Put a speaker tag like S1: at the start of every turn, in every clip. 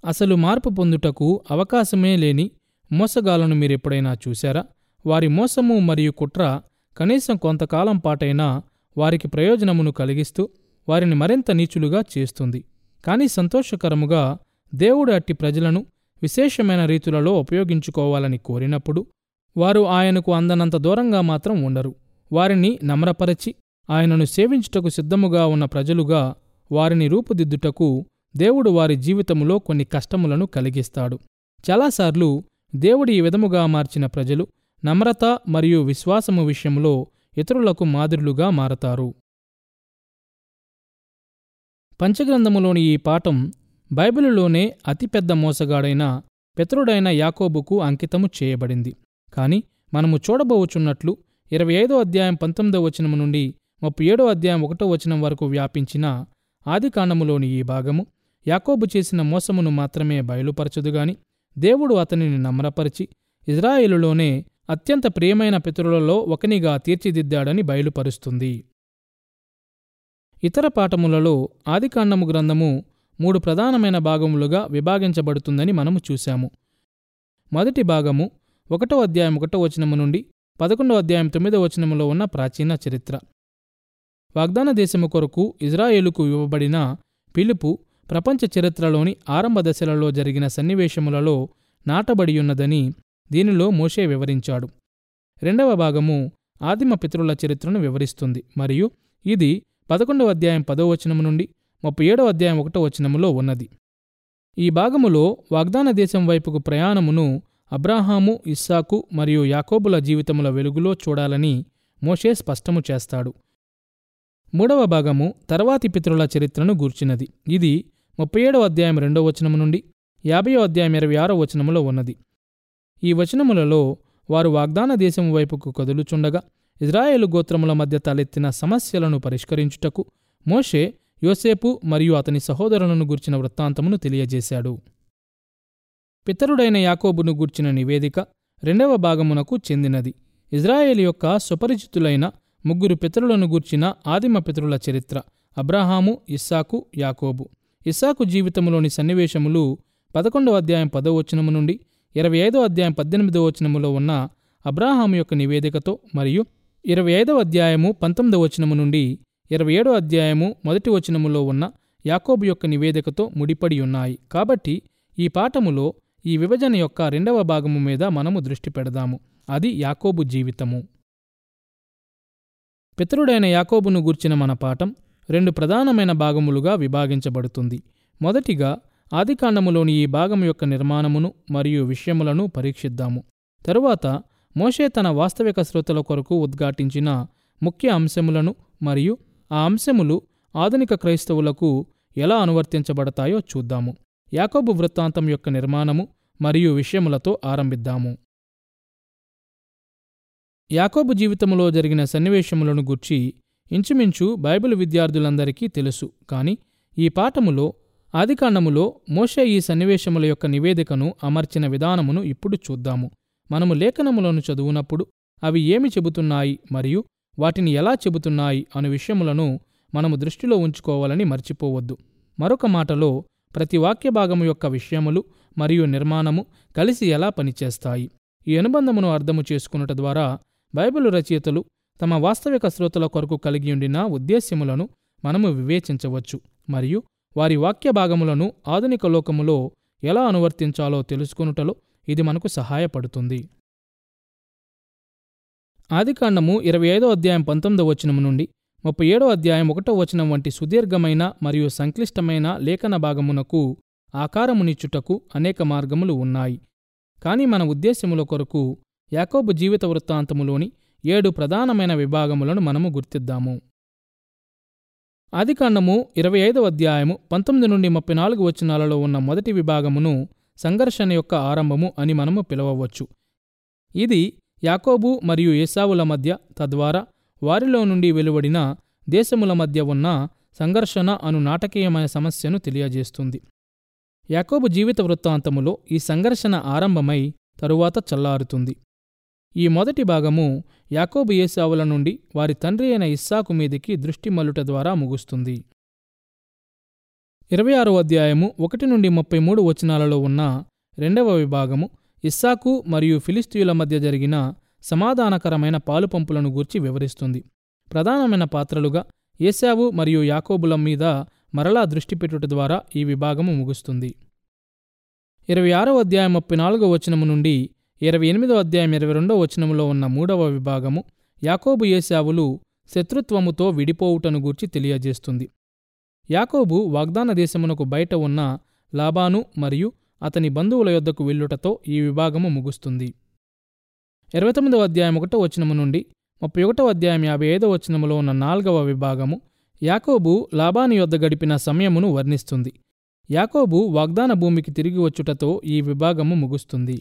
S1: అసలు మార్పు పొందుటకు అవకాశమే లేని మోసగాలను మీరెప్పుడైనా చూశారా వారి మోసము మరియు కుట్ర కనీసం కొంతకాలం పాటైనా వారికి ప్రయోజనమును కలిగిస్తూ వారిని మరింత నీచులుగా చేస్తుంది కానీ సంతోషకరముగా దేవుడు అట్టి ప్రజలను విశేషమైన రీతులలో ఉపయోగించుకోవాలని కోరినప్పుడు వారు ఆయనకు అందనంత దూరంగా మాత్రం ఉండరు వారిని నమ్రపరచి ఆయనను సేవించుటకు సిద్ధముగా ఉన్న ప్రజలుగా వారిని రూపుదిద్దుటకు దేవుడు వారి జీవితములో కొన్ని కష్టములను కలిగిస్తాడు చాలాసార్లు దేవుడు ఈ విధముగా మార్చిన ప్రజలు నమ్రత మరియు విశ్వాసము విషయంలో ఇతరులకు మాదిరులుగా మారతారు పంచగ్రంథములోని ఈ పాఠం బైబిలులోనే అతిపెద్ద మోసగాడైన పితరుడైన యాకోబుకు అంకితము చేయబడింది కాని మనము చూడబోచున్నట్లు ఇరవై ఐదో అధ్యాయం పంతొమ్మిదో వచనము నుండి ముప్పై ఏడో అధ్యాయం ఒకటో వచనం వరకు వ్యాపించిన ఆదికాండములోని ఈ భాగము యాకోబు చేసిన మోసమును మాత్రమే బయలుపరచదుగాని దేవుడు అతనిని నమ్రపరిచి ఇజ్రాయేలులోనే అత్యంత ప్రియమైన పితరులలో ఒకనిగా తీర్చిదిద్దాడని బయలుపరుస్తుంది ఇతర పాఠములలో ఆదికాండము గ్రంథము మూడు ప్రధానమైన భాగములుగా విభాగించబడుతుందని మనము చూశాము మొదటి భాగము ఒకటో అధ్యాయం ఒకటో వచనము నుండి పదకొండో అధ్యాయం తొమ్మిదో వచనములో ఉన్న ప్రాచీన చరిత్ర వాగ్దాన దేశము కొరకు ఇజ్రాయేలుకు ఇవ్వబడిన పిలుపు ప్రపంచ చరిత్రలోని ఆరంభ దశలలో జరిగిన సన్నివేశములలో నాటబడియున్నదని దీనిలో మోషే వివరించాడు రెండవ భాగము ఆదిమ పితరుల చరిత్రను వివరిస్తుంది మరియు ఇది పదకొండవ అధ్యాయం పదో వచనము నుండి ముప్పై ఏడవ అధ్యాయం ఒకటో వచనములో ఉన్నది ఈ భాగములో వాగ్దాన దేశం వైపుకు ప్రయాణమును అబ్రాహాము ఇస్సాకు మరియు యాకోబుల జీవితముల వెలుగులో చూడాలని మోషే స్పష్టము చేస్తాడు మూడవ భాగము తర్వాతి పితరుల చరిత్రను గూర్చినది ఇది ముప్పై ఏడవ అధ్యాయం రెండో వచనము నుండి యాభయో అధ్యాయం ఇరవై ఆరో వచనములో ఉన్నది ఈ వచనములలో వారు వాగ్దాన దేశం వైపుకు కదులుచుండగా ఇజ్రాయేలు గోత్రముల మధ్య తలెత్తిన సమస్యలను పరిష్కరించుటకు మోషే యోసేపు మరియు అతని సహోదరులను గూర్చిన వృత్తాంతమును తెలియజేశాడు పితరుడైన యాకోబును గూర్చిన నివేదిక రెండవ భాగమునకు చెందినది ఇజ్రాయేల్ యొక్క సుపరిచితులైన ముగ్గురు పితరులను గూర్చిన ఆదిమ పితరుల చరిత్ర అబ్రహాము ఇస్సాకు యాకోబు ఇస్సాకు జీవితంలోని సన్నివేశములు పదకొండవ అధ్యాయం పదో వచనము నుండి ఇరవై ఐదో అధ్యాయం పద్దెనిమిదో వచనములో ఉన్న అబ్రాహాము యొక్క నివేదికతో మరియు ఇరవై ఐదవ అధ్యాయము పంతొమ్మిదవ వచనము నుండి ఇరవై ఏడో అధ్యాయము మొదటి వచనములో ఉన్న యాకోబు యొక్క నివేదికతో ముడిపడి ఉన్నాయి కాబట్టి ఈ పాఠములో ఈ విభజన యొక్క రెండవ భాగము మీద మనము దృష్టి పెడదాము అది యాకోబు జీవితము పితరుడైన యాకోబును గూర్చిన మన పాఠం రెండు ప్రధానమైన భాగములుగా విభాగించబడుతుంది మొదటిగా ఆదికాండములోని ఈ భాగము యొక్క నిర్మాణమును మరియు విషయములను పరీక్షిద్దాము తరువాత మోషే తన వాస్తవిక శ్రోతల కొరకు ఉద్ఘాటించిన ముఖ్య అంశములను మరియు ఆ అంశములు ఆధునిక క్రైస్తవులకు ఎలా అనువర్తించబడతాయో చూద్దాము యాకోబు వృత్తాంతం యొక్క నిర్మాణము మరియు విషయములతో ఆరంభిద్దాము యాకోబు జీవితంలో జరిగిన సన్నివేశములను గుర్చి ఇంచుమించు బైబిల్ విద్యార్థులందరికీ తెలుసు కాని ఈ పాఠములో ఆదికాండములో మోషే ఈ సన్నివేశముల యొక్క నివేదికను అమర్చిన విధానమును ఇప్పుడు చూద్దాము మనము లేఖనములను చదువునప్పుడు అవి ఏమి చెబుతున్నాయి మరియు వాటిని ఎలా చెబుతున్నాయి అను విషయములను మనము దృష్టిలో ఉంచుకోవాలని మర్చిపోవద్దు మరొక మాటలో ప్రతి వాక్య భాగము యొక్క విషయములు మరియు నిర్మాణము కలిసి ఎలా పనిచేస్తాయి ఈ అనుబంధమును అర్థము చేసుకున్నట ద్వారా బైబిలు రచయితలు తమ వాస్తవిక శ్రోతల కొరకు కలిగియుండిన ఉద్దేశ్యములను మనము వివేచించవచ్చు మరియు వారి వాక్య భాగములను ఆధునిక లోకములో ఎలా అనువర్తించాలో తెలుసుకొనుటలో ఇది మనకు సహాయపడుతుంది ఆదికాండము ఇరవై ఐదో అధ్యాయం పంతొమ్మిదో వచనము నుండి ముప్పై ఏడో అధ్యాయం ఒకటో వచనం వంటి సుదీర్ఘమైన మరియు సంక్లిష్టమైన లేఖన భాగమునకు ఆకారమునిచ్చుటకు అనేక మార్గములు ఉన్నాయి కానీ మన ఉద్దేశ్యముల కొరకు యాకోబు జీవిత వృత్తాంతములోని ఏడు ప్రధానమైన విభాగములను మనము గుర్తిద్దాము ఆదికాండము ఇరవై ఐదవ అధ్యాయము పంతొమ్మిది నుండి ముప్పై నాలుగు వచనాలలో ఉన్న మొదటి విభాగమును సంఘర్షణ యొక్క ఆరంభము అని మనము పిలవవచ్చు ఇది యాకోబు మరియు ఏసావుల మధ్య తద్వారా వారిలో నుండి వెలువడిన దేశముల మధ్య ఉన్న సంఘర్షణ అను నాటకీయమైన సమస్యను తెలియజేస్తుంది యాకోబు జీవిత వృత్తాంతములో ఈ సంఘర్షణ ఆరంభమై తరువాత చల్లారుతుంది ఈ మొదటి భాగము యాకోబు ఏసావుల నుండి వారి తండ్రి అయిన ఇస్సాకు మీదికి దృష్టి మల్లుట ద్వారా ముగుస్తుంది ఇరవై ఆరో అధ్యాయము ఒకటి నుండి ముప్పై మూడు వచనాలలో ఉన్న రెండవ విభాగము ఇస్సాకు మరియు ఫిలిస్తీయుల మధ్య జరిగిన సమాధానకరమైన పాలుపంపులను గూర్చి వివరిస్తుంది ప్రధానమైన పాత్రలుగా ఏశావు మరియు యాకోబుల మీద మరలా దృష్టి పెట్టుట ద్వారా ఈ విభాగము ముగుస్తుంది ఇరవై ఆరో అధ్యాయం ముప్పై నాలుగో వచనము నుండి ఇరవై ఎనిమిదో అధ్యాయం ఇరవై రెండో వచనములో ఉన్న మూడవ విభాగము యాకోబు ఏశావులు శత్రుత్వముతో విడిపోవుటను గూర్చి తెలియజేస్తుంది యాకోబు వాగ్దాన దేశమునకు బయట ఉన్న లాబాను మరియు అతని బంధువుల యొద్దకు వెళ్ళుటతో ఈ విభాగము ముగుస్తుంది ఇరవై తొమ్మిదవ అధ్యాయం ఒకటో వచనము నుండి ముప్పై ఒకటో అధ్యాయం యాభై ఐదో వచనములో ఉన్న నాల్గవ విభాగము యాకోబు లాబాని యొద్ద గడిపిన సమయమును వర్ణిస్తుంది యాకోబు వాగ్దాన భూమికి తిరిగి వచ్చుటతో ఈ విభాగము ముగుస్తుంది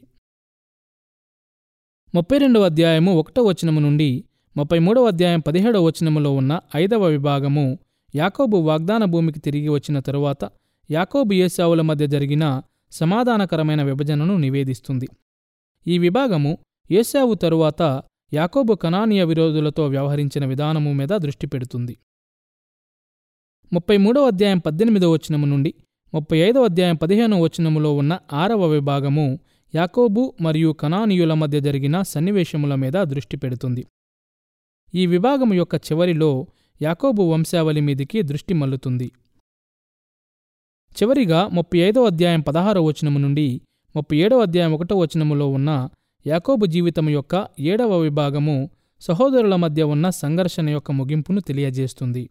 S1: ముప్పై రెండవ అధ్యాయము ఒకటో వచనము నుండి ముప్పై మూడవ అధ్యాయం పదిహేడవ వచనములో ఉన్న ఐదవ విభాగము యాకోబు వాగ్దాన భూమికి తిరిగి వచ్చిన తరువాత యాకోబు ఏసావుల మధ్య జరిగిన సమాధానకరమైన విభజనను నివేదిస్తుంది ఈ విభాగము ఏసావు తరువాత యాకోబు కనానీయ విరోధులతో వ్యవహరించిన విధానము మీద దృష్టి పెడుతుంది ముప్పై మూడవ అధ్యాయం పద్దెనిమిదవ వచనము నుండి ముప్పై ఐదవ అధ్యాయం పదిహేనవ వచనములో ఉన్న ఆరవ విభాగము యాకోబు మరియు కనానీయుల మధ్య జరిగిన సన్నివేశముల మీద దృష్టి పెడుతుంది ఈ విభాగము యొక్క చివరిలో యాకోబు వంశావళి మీదికి దృష్టి మల్లుతుంది చివరిగా ముప్పై ఐదవ అధ్యాయం పదహారవ వచనము నుండి ముప్పై ఏడవ అధ్యాయం ఒకటో వచనములో ఉన్న యాకోబు జీవితం యొక్క ఏడవ విభాగము సహోదరుల మధ్య ఉన్న సంఘర్షణ యొక్క ముగింపును తెలియజేస్తుంది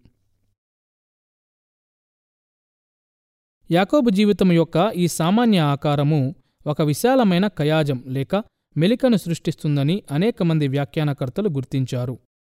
S1: యాకోబు జీవితం యొక్క ఈ సామాన్య ఆకారము ఒక విశాలమైన కయాజం లేక మెలికను సృష్టిస్తుందని అనేక మంది వ్యాఖ్యానకర్తలు గుర్తించారు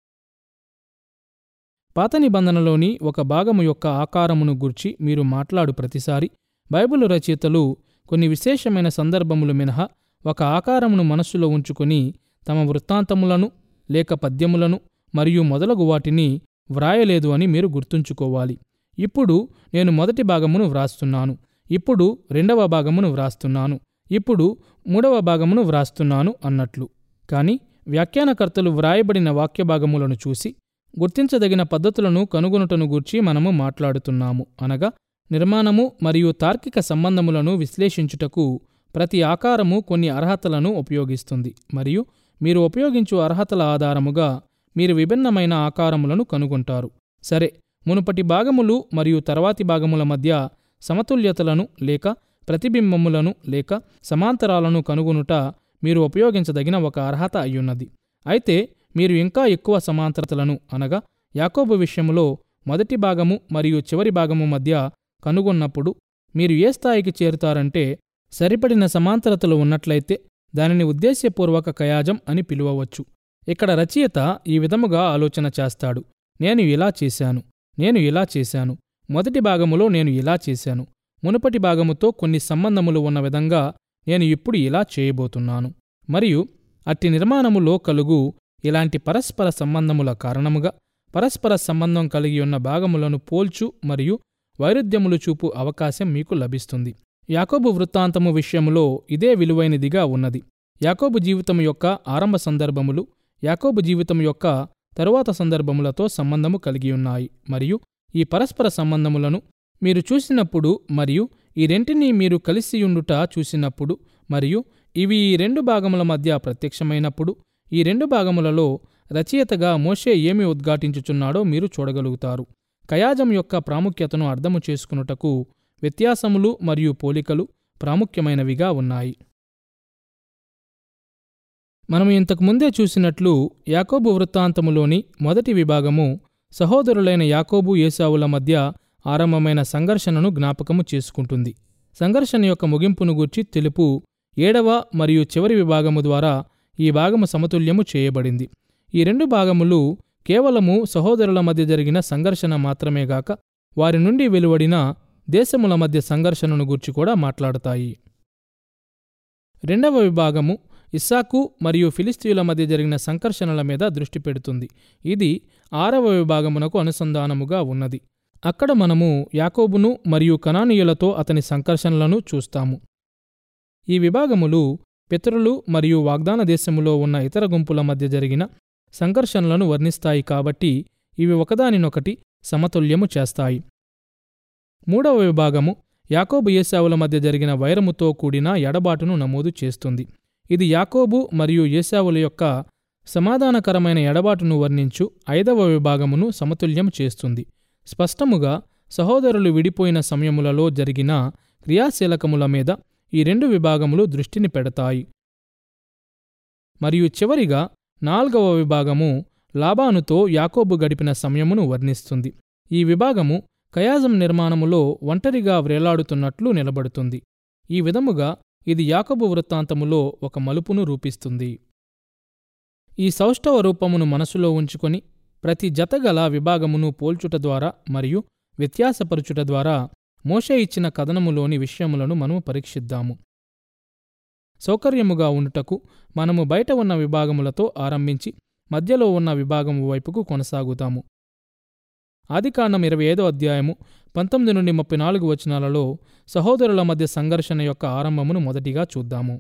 S1: పాత నిబంధనలోని ఒక భాగము యొక్క ఆకారమును గూర్చి మీరు మాట్లాడు ప్రతిసారి బైబిలు రచయితలు కొన్ని విశేషమైన సందర్భములు మినహా ఒక ఆకారమును మనస్సులో ఉంచుకొని తమ వృత్తాంతములను లేక పద్యములను మరియు మొదలగు వాటిని వ్రాయలేదు అని మీరు గుర్తుంచుకోవాలి ఇప్పుడు నేను మొదటి భాగమును వ్రాస్తున్నాను ఇప్పుడు రెండవ భాగమును వ్రాస్తున్నాను ఇప్పుడు మూడవ భాగమును వ్రాస్తున్నాను అన్నట్లు కాని వ్యాఖ్యానకర్తలు వ్రాయబడిన వాక్యభాగములను చూసి గుర్తించదగిన పద్ధతులను కనుగొనుటను గూర్చి మనము మాట్లాడుతున్నాము అనగా నిర్మాణము మరియు తార్కిక సంబంధములను విశ్లేషించుటకు ప్రతి ఆకారము కొన్ని అర్హతలను ఉపయోగిస్తుంది మరియు మీరు ఉపయోగించు అర్హతల ఆధారముగా మీరు విభిన్నమైన ఆకారములను కనుగొంటారు సరే మునుపటి భాగములు మరియు తర్వాతి భాగముల మధ్య సమతుల్యతలను లేక ప్రతిబింబములను లేక సమాంతరాలను కనుగొనుట మీరు ఉపయోగించదగిన ఒక అర్హత అయ్యున్నది అయితే మీరు ఇంకా ఎక్కువ సమాంతరతలను అనగా యాకోబు విషయములో మొదటి భాగము మరియు చివరి భాగము మధ్య కనుగొన్నప్పుడు మీరు ఏ స్థాయికి చేరుతారంటే సరిపడిన సమాంతరతలు ఉన్నట్లయితే దానిని ఉద్దేశ్యపూర్వక కయాజం అని పిలువవచ్చు ఇక్కడ రచయిత ఈ విధముగా ఆలోచన చేస్తాడు నేను ఇలా చేశాను నేను ఇలా చేశాను మొదటి భాగములో నేను ఇలా చేశాను మునుపటి భాగముతో కొన్ని సంబంధములు ఉన్న విధంగా నేను ఇప్పుడు ఇలా చేయబోతున్నాను మరియు అట్టి నిర్మాణములో కలుగు ఇలాంటి పరస్పర సంబంధముల కారణముగా పరస్పర సంబంధం కలిగి ఉన్న భాగములను పోల్చు మరియు వైరుధ్యములు చూపు అవకాశం మీకు లభిస్తుంది యాకోబు వృత్తాంతము విషయములో ఇదే విలువైనదిగా ఉన్నది యాకోబు జీవితం యొక్క ఆరంభ సందర్భములు యాకోబు జీవితం యొక్క తరువాత సందర్భములతో సంబంధము కలిగి ఉన్నాయి మరియు ఈ పరస్పర సంబంధములను మీరు చూసినప్పుడు మరియు ఈ రెంటిని మీరు కలిసియుండుట చూసినప్పుడు మరియు ఇవి ఈ రెండు భాగముల మధ్య ప్రత్యక్షమైనప్పుడు ఈ రెండు భాగములలో రచయితగా మోషే ఏమి ఉద్ఘాటించుచున్నాడో మీరు చూడగలుగుతారు కయాజం యొక్క ప్రాముఖ్యతను అర్థము చేసుకున్నటకు వ్యత్యాసములు మరియు పోలికలు ప్రాముఖ్యమైనవిగా ఉన్నాయి మనం ఇంతకు ముందే చూసినట్లు యాకోబు వృత్తాంతములోని మొదటి విభాగము సహోదరులైన యాకోబు ఏసావుల మధ్య ఆరంభమైన సంఘర్షణను జ్ఞాపకము చేసుకుంటుంది సంఘర్షణ యొక్క ముగింపును గూర్చి తెలుపు ఏడవ మరియు చివరి విభాగము ద్వారా ఈ భాగము సమతుల్యము చేయబడింది ఈ రెండు భాగములు కేవలము సహోదరుల మధ్య జరిగిన సంఘర్షణ మాత్రమే గాక వారి నుండి వెలువడిన దేశముల మధ్య సంఘర్షణను గూర్చి కూడా మాట్లాడతాయి రెండవ విభాగము ఇస్సాకు మరియు ఫిలిస్తీయుల మధ్య జరిగిన సంఘర్షణల మీద దృష్టి పెడుతుంది ఇది ఆరవ విభాగమునకు అనుసంధానముగా ఉన్నది అక్కడ మనము యాకోబును మరియు కనానీయులతో అతని సంఘర్షణలను చూస్తాము ఈ విభాగములు పితరులు మరియు వాగ్దాన దేశములో ఉన్న ఇతర గుంపుల మధ్య జరిగిన సంఘర్షణలను వర్ణిస్తాయి కాబట్టి ఇవి ఒకదానినొకటి సమతుల్యము చేస్తాయి మూడవ విభాగము యాకోబు ఏశావుల మధ్య జరిగిన వైరముతో కూడిన ఎడబాటును నమోదు చేస్తుంది ఇది యాకోబు మరియు ఏశావుల యొక్క సమాధానకరమైన ఎడబాటును వర్ణించు ఐదవ విభాగమును సమతుల్యం చేస్తుంది స్పష్టముగా సహోదరులు విడిపోయిన సమయములలో జరిగిన క్రియాశీలకముల మీద ఈ రెండు విభాగములు దృష్టిని పెడతాయి మరియు చివరిగా నాల్గవ విభాగము లాబానుతో యాకోబు గడిపిన సమయమును వర్ణిస్తుంది ఈ విభాగము కయాజం నిర్మాణములో ఒంటరిగా వ్రేలాడుతున్నట్లు నిలబడుతుంది ఈ విధముగా ఇది యాకోబు వృత్తాంతములో ఒక మలుపును రూపిస్తుంది ఈ సౌష్ఠవ రూపమును మనసులో ఉంచుకొని ప్రతి జతగల విభాగమును పోల్చుట ద్వారా మరియు వ్యత్యాసపరుచుట ద్వారా మోషే ఇచ్చిన కథనములోని విషయములను మనము పరీక్షిద్దాము సౌకర్యముగా ఉండుటకు మనము బయట ఉన్న విభాగములతో ఆరంభించి మధ్యలో ఉన్న విభాగము వైపుకు కొనసాగుతాము ఆదికాండం ఇరవై ఐదో అధ్యాయము పంతొమ్మిది నుండి ముప్పై నాలుగు వచనాలలో సహోదరుల మధ్య సంఘర్షణ యొక్క ఆరంభమును మొదటిగా చూద్దాము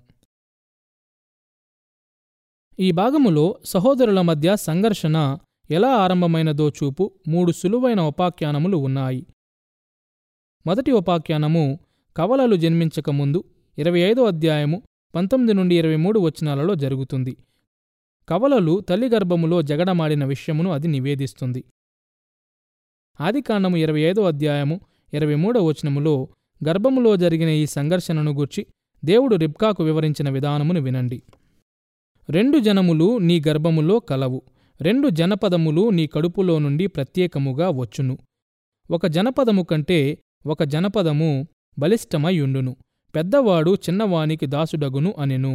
S1: ఈ భాగములో సహోదరుల మధ్య సంఘర్షణ ఎలా ఆరంభమైనదో చూపు మూడు సులువైన ఉపాఖ్యానములు ఉన్నాయి మొదటి ఉపాఖ్యానము కవలలు జన్మించకముందు ఇరవై ఐదో అధ్యాయము పంతొమ్మిది నుండి ఇరవై మూడు వచనాలలో జరుగుతుంది కవలలు తల్లి గర్భములో జగడమాడిన విషయమును అది నివేదిస్తుంది ఆదికాండము ఇరవై ఐదో అధ్యాయము ఇరవై మూడో వచనములో గర్భములో జరిగిన ఈ సంఘర్షణను గూర్చి దేవుడు రిబ్కాకు వివరించిన విధానమును వినండి రెండు జనములు నీ గర్భములో కలవు రెండు జనపదములు నీ కడుపులో నుండి ప్రత్యేకముగా వచ్చును ఒక జనపదము కంటే ఒక జనపదము బలిష్టమై ఉండును పెద్దవాడు చిన్నవానికి దాసుడగును అనెను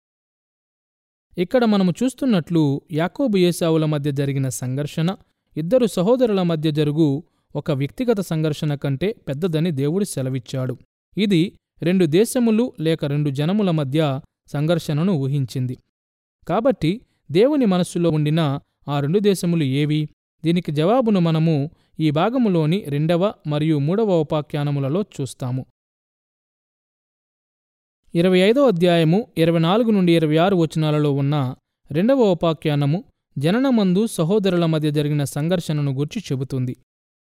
S1: ఇక్కడ మనము చూస్తున్నట్లు యాకోబు ఏసావుల మధ్య జరిగిన సంఘర్షణ ఇద్దరు సహోదరుల మధ్య జరుగు ఒక వ్యక్తిగత సంఘర్షణ కంటే పెద్దదని దేవుడు సెలవిచ్చాడు ఇది రెండు దేశములు లేక రెండు జనముల మధ్య సంఘర్షణను ఊహించింది కాబట్టి దేవుని మనస్సులో ఉండిన ఆ రెండు దేశములు ఏవి దీనికి జవాబును మనము ఈ భాగములోని రెండవ మరియు మూడవ ఉపాఖ్యానములలో చూస్తాము ఇరవై ఐదో అధ్యాయము ఇరవై నాలుగు నుండి ఇరవై ఆరు వచనాలలో ఉన్న రెండవ ఉపాఖ్యానము జననమందు సహోదరుల మధ్య జరిగిన సంఘర్షణను గూర్చి చెబుతుంది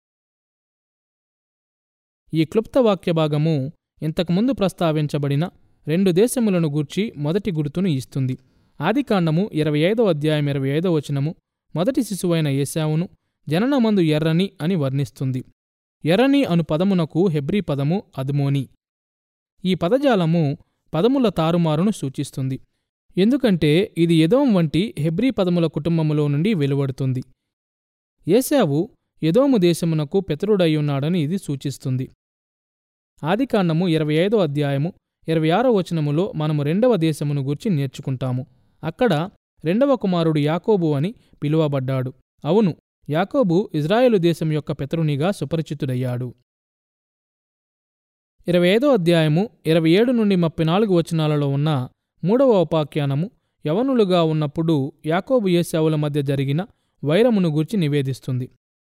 S1: ఈ క్లుప్త వాక్య భాగము ఇంతకుముందు ప్రస్తావించబడిన రెండు దేశములను గూర్చి మొదటి గుర్తును ఇస్తుంది ఆదికాండము ఇరవై ఐదో అధ్యాయం ఇరవై ఐదో వచనము మొదటి శిశువైన ఏశావును జననమందు ఎర్రని అని వర్ణిస్తుంది ఎర్రని అను పదమునకు హెబ్రీ పదము అదుమోని ఈ పదజాలము పదముల తారుమారును సూచిస్తుంది ఎందుకంటే ఇది ఎదోం వంటి హెబ్రీ పదముల కుటుంబములో నుండి వెలువడుతుంది ఏశావు ఎదోము దేశమునకు పెతరుడయ్యున్నాడని ఇది సూచిస్తుంది ఆదికాండము ఇరవై ఐదో అధ్యాయము ఇరవై ఆరో వచనములో మనము రెండవ దేశమును గూర్చి నేర్చుకుంటాము అక్కడ రెండవ కుమారుడు యాకోబు అని పిలువబడ్డాడు అవును యాకోబు ఇజ్రాయేలు దేశం యొక్క పెతరునిగా సుపరిచితుడయ్యాడు ఇరవై ఐదో అధ్యాయము ఇరవై ఏడు నుండి ముప్పై నాలుగు వచనాలలో ఉన్న మూడవ ఉపాఖ్యానము యవనులుగా ఉన్నప్పుడు యాకోబు ఏశావుల మధ్య జరిగిన వైరమును గూర్చి నివేదిస్తుంది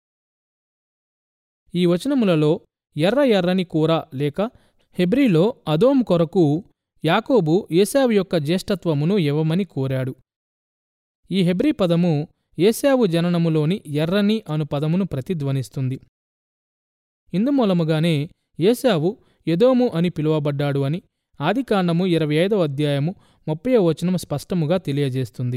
S1: ఈ వచనములలో ఎర్ర ఎర్రని కూర లేక హెబ్రీలో అదోం కొరకు యాకోబు ఏశావు యొక్క జ్యేష్ఠత్వమును ఇవ్వమని కోరాడు ఈ హెబ్రీ పదము ఏశావు జననములోని ఎర్రని అను పదమును ప్రతిధ్వనిస్తుంది ఇందుమూలముగానే ఏశావు ఎదోము అని పిలువబడ్డాడు అని ఆదికాండము ఇరవై ఐదవ అధ్యాయము ముప్పై వచనం స్పష్టముగా తెలియజేస్తుంది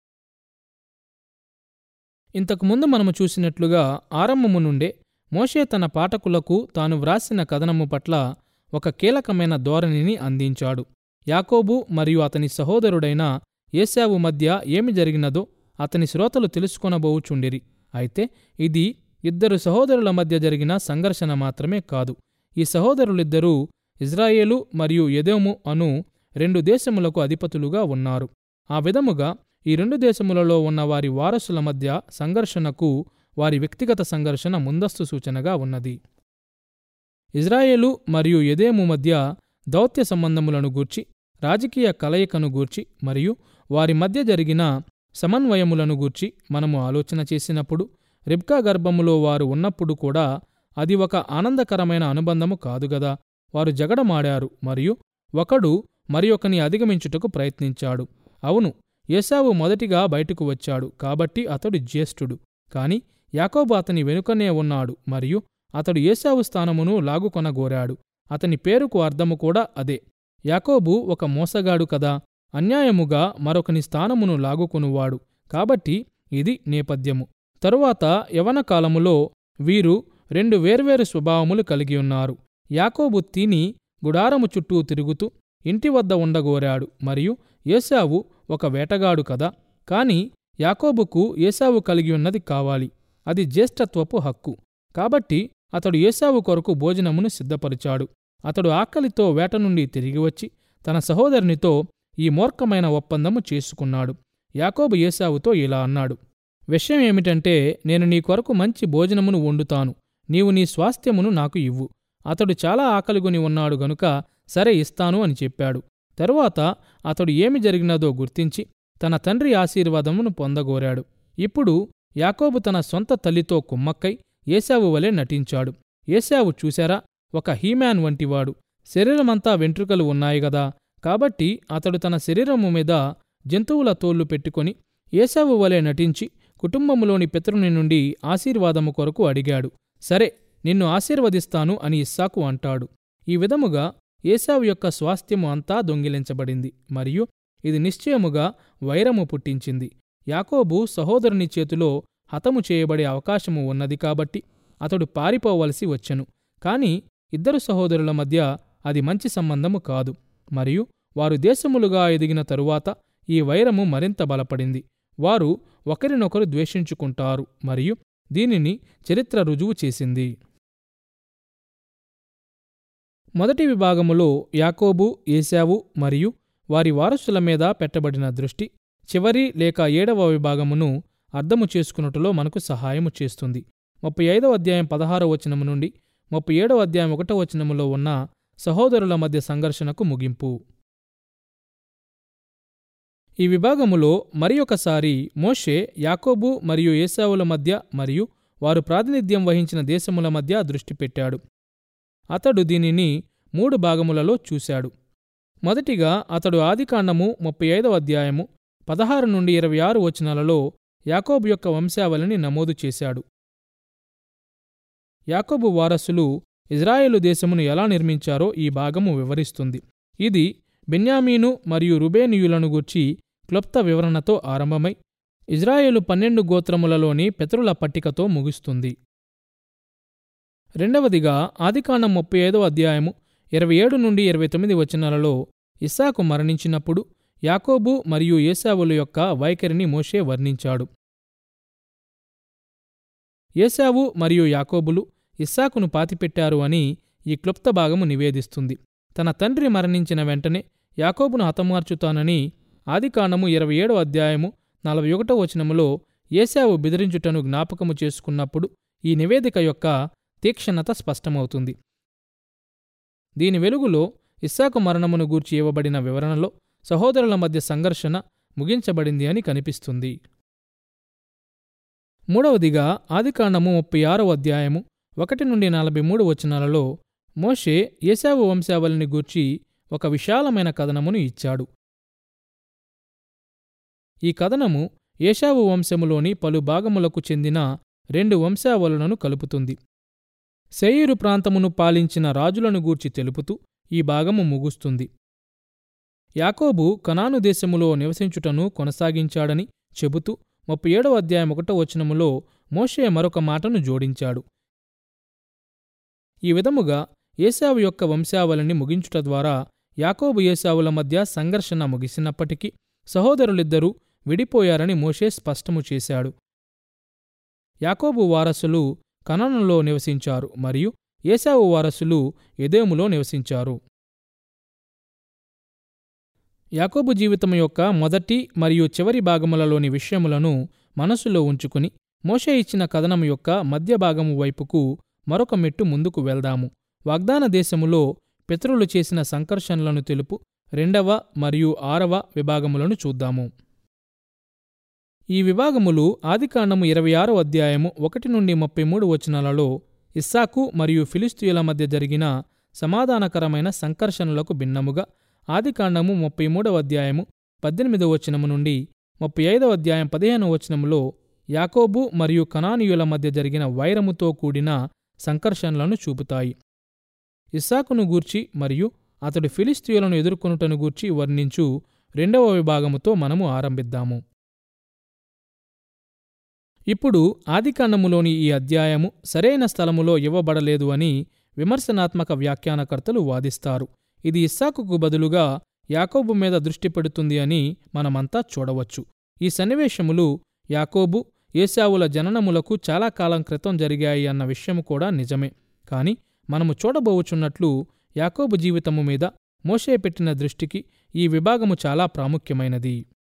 S1: ఇంతకుముందు మనము చూసినట్లుగా ఆరంభము నుండే మోషే తన పాఠకులకు తాను వ్రాసిన కథనము పట్ల ఒక కీలకమైన ధోరణిని అందించాడు యాకోబు మరియు అతని సహోదరుడైన ఏశావు మధ్య ఏమి జరిగినదో అతని శ్రోతలు తెలుసుకొనబోవుచుండిరి అయితే ఇది ఇద్దరు సహోదరుల మధ్య జరిగిన సంఘర్షణ మాత్రమే కాదు ఈ సహోదరులిద్దరూ ఇజ్రాయేలు మరియు ఎదోము అను రెండు దేశములకు అధిపతులుగా ఉన్నారు ఆ విధముగా ఈ రెండు దేశములలో ఉన్న వారి వారసుల మధ్య సంఘర్షణకు వారి వ్యక్తిగత సంఘర్షణ ముందస్తు సూచనగా ఉన్నది ఇజ్రాయేలు మరియు ఎదేము మధ్య దౌత్య సంబంధములను గూర్చి రాజకీయ కలయికను గూర్చి మరియు వారి మధ్య జరిగిన సమన్వయములను గూర్చి మనము ఆలోచన చేసినప్పుడు రిబ్కా గర్భములో వారు ఉన్నప్పుడు కూడా అది ఒక ఆనందకరమైన అనుబంధము కాదుగదా వారు జగడమాడారు మరియు ఒకడు మరి ఒకని అధిగమించుటకు ప్రయత్నించాడు అవును ఏసావు మొదటిగా బయటకు వచ్చాడు కాబట్టి అతడు జ్యేష్ఠుడు కాని యాకోబు అతని వెనుకనే ఉన్నాడు మరియు అతడు ఏసావు స్థానమును లాగుకొనగోరాడు అతని పేరుకు అర్థము కూడా అదే యాకోబు ఒక మోసగాడు కదా అన్యాయముగా మరొకని స్థానమును లాగుకొనువాడు కాబట్టి ఇది నేపథ్యము తరువాత యవన కాలములో వీరు రెండు వేర్వేరు స్వభావములు కలిగి ఉన్నారు యాకోబు తిని గుడారము చుట్టూ తిరుగుతూ ఇంటి వద్ద ఉండగోరాడు మరియు ఏసావు ఒక వేటగాడు కదా కాని యాకోబుకు ఏసావు కలిగి ఉన్నది కావాలి అది జ్యేష్ఠత్వపు హక్కు కాబట్టి అతడు ఏసావు కొరకు భోజనమును సిద్ధపరిచాడు అతడు ఆకలితో వేట నుండి తిరిగి వచ్చి తన సహోదరునితో ఈ మూర్ఖమైన ఒప్పందము చేసుకున్నాడు యాకోబు ఏసావుతో ఇలా అన్నాడు విషయం ఏమిటంటే నేను నీ కొరకు మంచి భోజనమును వండుతాను నీవు నీ స్వాస్థ్యమును నాకు ఇవ్వు అతడు చాలా ఆకలిగొని ఉన్నాడు గనుక సరే ఇస్తాను అని చెప్పాడు తరువాత అతడు ఏమి జరిగినదో గుర్తించి తన తండ్రి ఆశీర్వాదమును పొందగోరాడు ఇప్పుడు యాకోబు తన సొంత తల్లితో కుమ్మక్కై ఏశావు వలె నటించాడు ఏశావు చూశారా ఒక హీమ్యాన్ వంటివాడు శరీరమంతా వెంట్రుకలు ఉన్నాయి గదా కాబట్టి అతడు తన శరీరము మీద జంతువుల తోళ్లు పెట్టుకొని ఏశావు వలె నటించి కుటుంబములోని పితరుని నుండి ఆశీర్వాదము కొరకు అడిగాడు సరే నిన్ను ఆశీర్వదిస్తాను అని ఇస్సాకు అంటాడు ఈ విధముగా ఏశావు యొక్క స్వాస్థ్యము అంతా దొంగిలించబడింది మరియు ఇది నిశ్చయముగా వైరము పుట్టించింది యాకోబు సహోదరుని చేతిలో హతము చేయబడే అవకాశము ఉన్నది కాబట్టి అతడు పారిపోవలసి వచ్చెను కాని ఇద్దరు సహోదరుల మధ్య అది మంచి సంబంధము కాదు మరియు వారు దేశములుగా ఎదిగిన తరువాత ఈ వైరము మరింత బలపడింది వారు ఒకరినొకరు ద్వేషించుకుంటారు మరియు దీనిని చరిత్ర రుజువు చేసింది మొదటి విభాగములో యాకోబు ఏశావు మరియు వారి వారసుల మీద పెట్టబడిన దృష్టి చివరి లేక ఏడవ విభాగమును అర్థము చేసుకున్నట్టులో మనకు సహాయము చేస్తుంది ముప్పై ఐదవ అధ్యాయం పదహారవ వచనము నుండి ముప్పై ఏడవ అధ్యాయం ఒకటవ వచనములో ఉన్న సహోదరుల మధ్య సంఘర్షణకు ముగింపు ఈ విభాగములో మరి ఒకసారి మోషే యాకోబు మరియు ఏసావుల మధ్య మరియు వారు ప్రాతినిధ్యం వహించిన దేశముల మధ్య దృష్టి పెట్టాడు అతడు దీనిని మూడు భాగములలో చూశాడు మొదటిగా అతడు ఆదికాండము ముప్పై ఐదవ అధ్యాయము పదహారు నుండి ఇరవై ఆరు వచనాలలో యాకోబు యొక్క వంశావళిని నమోదు చేశాడు యాకోబు వారసులు ఇజ్రాయేలు దేశమును ఎలా నిర్మించారో ఈ భాగము వివరిస్తుంది ఇది బెన్యామీను మరియు రుబేనియులను గూర్చి క్లుప్త వివరణతో ఆరంభమై ఇజ్రాయేలు పన్నెండు గోత్రములలోని పితరుల పట్టికతో ముగుస్తుంది రెండవదిగా ఆదికాండం ముప్పై ఐదవ అధ్యాయము ఇరవై ఏడు నుండి ఇరవై తొమ్మిది వచనాలలో ఇస్సాకు మరణించినప్పుడు యాకోబు మరియు ఏసావుల యొక్క వైఖరిని మోషే వర్ణించాడు ఏసావు మరియు యాకోబులు ఇస్సాకును పాతిపెట్టారు అని ఈ క్లుప్త భాగము నివేదిస్తుంది తన తండ్రి మరణించిన వెంటనే యాకోబును హతమార్చుతానని ఆదికాండము ఇరవై ఏడో అధ్యాయము నలభై ఒకటో వచనములో ఏశావు బెదిరించుటను జ్ఞాపకము చేసుకున్నప్పుడు ఈ నివేదిక యొక్క తీక్షణత స్పష్టమవుతుంది దీని వెలుగులో ఇస్సాకు మరణమును గూర్చి ఇవ్వబడిన వివరణలో సహోదరుల మధ్య సంఘర్షణ ముగించబడింది అని కనిపిస్తుంది మూడవదిగా ఆదికాండము ముప్పై ఆరవ అధ్యాయము ఒకటి నుండి నలభై మూడు వచనాలలో మోషే ఏశావు వంశావళిని గూర్చి ఒక విశాలమైన కథనమును ఇచ్చాడు ఈ కథనము ఏషావు వంశములోని పలు భాగములకు చెందిన రెండు వంశావళులను కలుపుతుంది శేయిరు ప్రాంతమును పాలించిన రాజులను గూర్చి తెలుపుతూ ఈ భాగము ముగుస్తుంది యాకోబు కనాను దేశములో నివసించుటను కొనసాగించాడని చెబుతూ ముప్పై ఏడవ అధ్యాయం ఒకటో వచనములో మోషే మరొక మాటను జోడించాడు ఈ విధముగా ఏసావు యొక్క వంశావళిని ముగించుట ద్వారా యాకోబు ఏసావుల మధ్య సంఘర్షణ ముగిసినప్పటికీ సహోదరులిద్దరూ విడిపోయారని మోషే స్పష్టము చేశాడు యాకోబు వారసులు కననులో నివసించారు మరియు ఏసావు వారసులు ఎదేములో నివసించారు యాకోబు జీవితం యొక్క మొదటి మరియు చివరి భాగములలోని విషయములను మనసులో ఉంచుకుని మోషే ఇచ్చిన కథనం యొక్క మధ్య భాగము వైపుకు మరొక మెట్టు ముందుకు వెళ్దాము వాగ్దాన దేశములో పితరులు చేసిన సంకర్షణలను తెలుపు రెండవ మరియు ఆరవ విభాగములను చూద్దాము ఈ విభాగములు ఆదికాండము ఇరవై ఆరో అధ్యాయము ఒకటి నుండి ముప్పై మూడు వచనాలలో ఇస్సాకు మరియు ఫిలిస్తీయుల మధ్య జరిగిన సమాధానకరమైన సంకర్షణలకు భిన్నముగా ఆదికాండము ముప్పై మూడవ అధ్యాయము పద్దెనిమిదవ వచనము నుండి ముప్పై ఐదవ అధ్యాయం పదిహేనవ వచనములో యాకోబు మరియు కనానీయుల మధ్య జరిగిన వైరముతో కూడిన సంకర్షణలను చూపుతాయి ఇస్సాకును గూర్చి మరియు అతడు ఫిలిస్తీయులను ఎదుర్కొనుటను గూర్చి వర్ణించు రెండవ విభాగముతో మనము ఆరంభిద్దాము ఇప్పుడు ఆదికాండములోని ఈ అధ్యాయము సరైన స్థలములో ఇవ్వబడలేదు అని విమర్శనాత్మక వ్యాఖ్యానకర్తలు వాదిస్తారు ఇది ఇస్సాకుకు బదులుగా యాకోబు మీద దృష్టి పెడుతుంది అని మనమంతా చూడవచ్చు ఈ సన్నివేశములు యాకోబు ఏశావుల జననములకు చాలా కాలం క్రితం జరిగాయి అన్న విషయము కూడా నిజమే కాని మనము చూడబోవుచున్నట్లు యాకోబు జీవితము మీద మోషే పెట్టిన దృష్టికి ఈ విభాగము చాలా ప్రాముఖ్యమైనది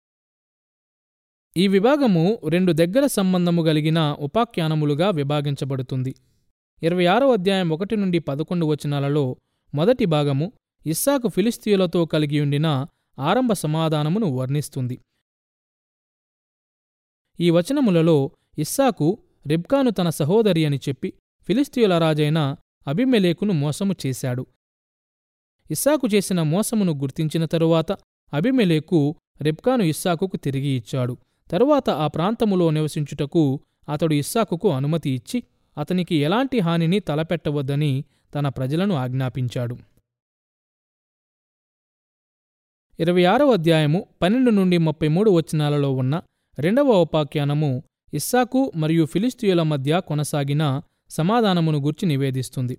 S1: ఈ విభాగము రెండు దగ్గర సంబంధము కలిగిన ఉపాఖ్యానములుగా విభాగించబడుతుంది ఇరవై ఆరో అధ్యాయం ఒకటి నుండి పదకొండు వచనాలలో మొదటి భాగము ఇస్సాకు ఫిలిస్తీయులతో కలిగియుండిన ఆరంభ సమాధానమును వర్ణిస్తుంది ఈ వచనములలో ఇస్సాకు రిబ్కాను తన సహోదరి అని చెప్పి ఫిలిస్తీయుల రాజైన అభిమెలేకును మోసము చేశాడు ఇస్సాకు చేసిన మోసమును గుర్తించిన తరువాత అభిమెలేకు రిబ్కాను ఇస్సాకుకు తిరిగి ఇచ్చాడు తరువాత ఆ ప్రాంతములో నివసించుటకు అతడు ఇస్సాకుకు అనుమతి ఇచ్చి అతనికి ఎలాంటి హానిని తలపెట్టవద్దని తన ప్రజలను ఆజ్ఞాపించాడు ఇరవై ఆరవ అధ్యాయము పన్నెండు నుండి ముప్పై మూడు వచనాలలో ఉన్న రెండవ ఉపాఖ్యానము ఇస్సాకు మరియు ఫిలిస్తీయుల మధ్య కొనసాగిన సమాధానమును గూర్చి నివేదిస్తుంది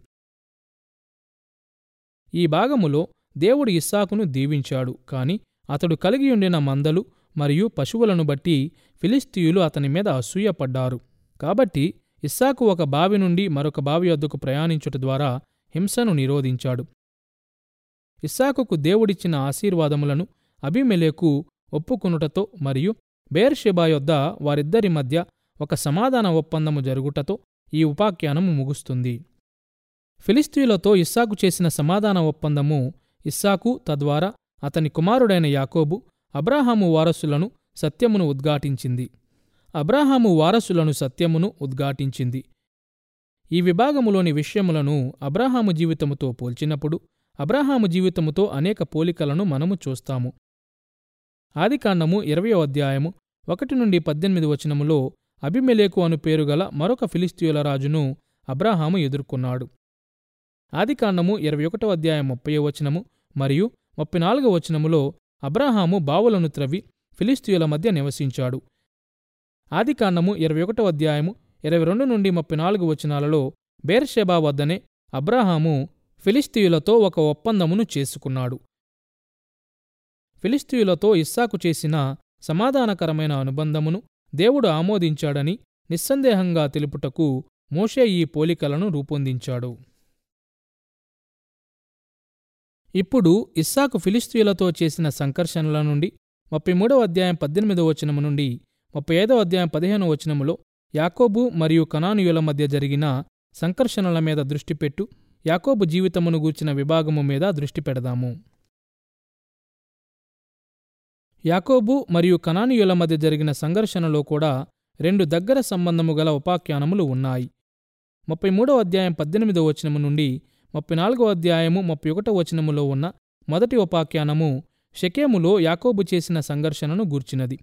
S1: ఈ భాగములో దేవుడు ఇస్సాకును దీవించాడు కాని అతడు కలిగియుండిన మందలు మరియు పశువులను బట్టి ఫిలిస్తీయులు అతని మీద అసూయపడ్డారు కాబట్టి ఇస్సాకు ఒక బావి నుండి మరొక బావి వద్దకు ప్రయాణించుట ద్వారా హింసను నిరోధించాడు ఇస్సాకుకు దేవుడిచ్చిన ఆశీర్వాదములను అభిమెలేకు ఒప్పుకొనుటతో మరియు బేర్షెబా యొద్ద వారిద్దరి మధ్య ఒక సమాధాన ఒప్పందము జరుగుటతో ఈ ఉపాఖ్యానము ముగుస్తుంది ఫిలిస్తీయులతో ఇస్సాకు చేసిన సమాధాన ఒప్పందము ఇస్సాకు తద్వారా అతని కుమారుడైన యాకోబు అబ్రాహాము వారసులను సత్యమును ఉద్ఘాటించింది అబ్రాహాము వారసులను సత్యమును ఉద్ఘాటించింది ఈ విభాగములోని విషయములను అబ్రాహాము జీవితముతో పోల్చినప్పుడు అబ్రాహాము జీవితముతో అనేక పోలికలను మనము చూస్తాము ఆదికాండము ఇరవయో అధ్యాయము ఒకటి నుండి పద్దెనిమిది వచనములో అభిమెలేకు అను పేరుగల మరొక ఫిలిస్తీయుల రాజును అబ్రాహాము ఎదుర్కొన్నాడు ఆదికాండము ఇరవై ఒకటో అధ్యాయం ముప్పై వచనము మరియు ముప్పై నాలుగో వచనములో అబ్రాహాము బావులను త్రవ్వి ఫిలిస్తీయుల మధ్య నివసించాడు ఆదికాండము ఇరవై ఒకటో అధ్యాయము ఇరవై రెండు నుండి ముప్పై నాలుగు వచనాలలో బేర్షెబా వద్దనే అబ్రాహాము ఫిలిస్తీయులతో ఒక ఒప్పందమును చేసుకున్నాడు ఫిలిస్తీయులతో ఇస్సాకు చేసిన సమాధానకరమైన అనుబంధమును దేవుడు ఆమోదించాడని నిస్సందేహంగా తెలుపుటకు మోషే ఈ పోలికలను రూపొందించాడు ఇప్పుడు ఇస్సాకు ఫిలిస్తీయులతో చేసిన సంకర్షణల నుండి ముప్పై మూడవ అధ్యాయం పద్దెనిమిదవ వచనము నుండి ముప్పై ఐదవ అధ్యాయం పదిహేనవ వచనములో యాకోబు మరియు కనానీయుల మధ్య జరిగిన సంకర్షణల మీద దృష్టి పెట్టు యాకోబు జీవితమును గూర్చిన విభాగము మీద దృష్టి పెడదాము యాకోబు మరియు కనానీయుల మధ్య జరిగిన సంఘర్షణలో కూడా రెండు దగ్గర సంబంధము గల ఉపాఖ్యానములు ఉన్నాయి ముప్పై మూడవ అధ్యాయం పద్దెనిమిదవ వచనము నుండి ముప్పై నాలుగవ అధ్యాయము ముప్పై ఒకటో వచనములో ఉన్న మొదటి ఉపాఖ్యానము షెకేములో యాకోబు చేసిన సంఘర్షణను గూర్చినది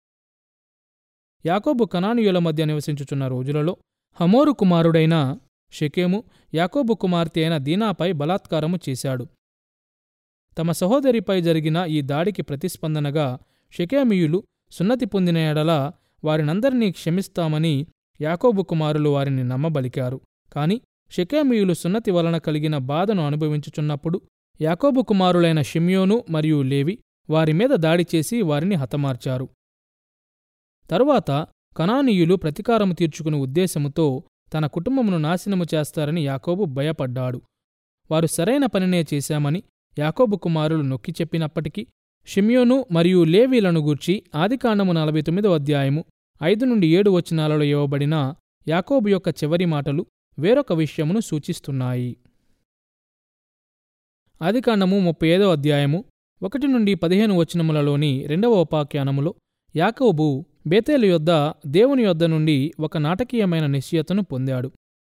S1: యాకోబు కనానీయుల మధ్య నివసించుచున్న రోజులలో హమోరు కుమారుడైన షెకేము యాకోబు కుమార్తె అయిన దీనాపై బలాత్కారము చేశాడు తమ సహోదరిపై జరిగిన ఈ దాడికి ప్రతిస్పందనగా షెకేమీయులు సున్నతి పొందిన ఎడల వారినందరినీ క్షమిస్తామని యాకోబు కుమారులు వారిని నమ్మబలికారు కాని షెకేమీయులు సున్నతి వలన కలిగిన బాధను అనుభవించుచున్నప్పుడు యాకోబు కుమారులైన షిమ్యోను మరియు లేవి వారి మీద దాడి చేసి వారిని హతమార్చారు తరువాత కనానీయులు ప్రతీకారము తీర్చుకునే ఉద్దేశముతో తన కుటుంబమును నాశనము చేస్తారని యాకోబు భయపడ్డాడు వారు సరైన పనినే చేశామని యాకోబు కుమారులు నొక్కి చెప్పినప్పటికీ షిమ్యోను మరియు లేవీలను గూర్చి ఆదికాండము నలభై తొమ్మిదో అధ్యాయము ఐదు నుండి ఏడు వచనాలలో ఇవ్వబడిన యాకోబు యొక్క చివరి మాటలు వేరొక విషయమును సూచిస్తున్నాయి ఆదికాండము ముప్పై ఐదో అధ్యాయము ఒకటి నుండి పదిహేను వచనములలోని రెండవ ఉపాఖ్యానములో యాకోబు బేతేలు యొద్ద దేవుని యొద్ద నుండి ఒక నాటకీయమైన నిశ్చయతను పొందాడు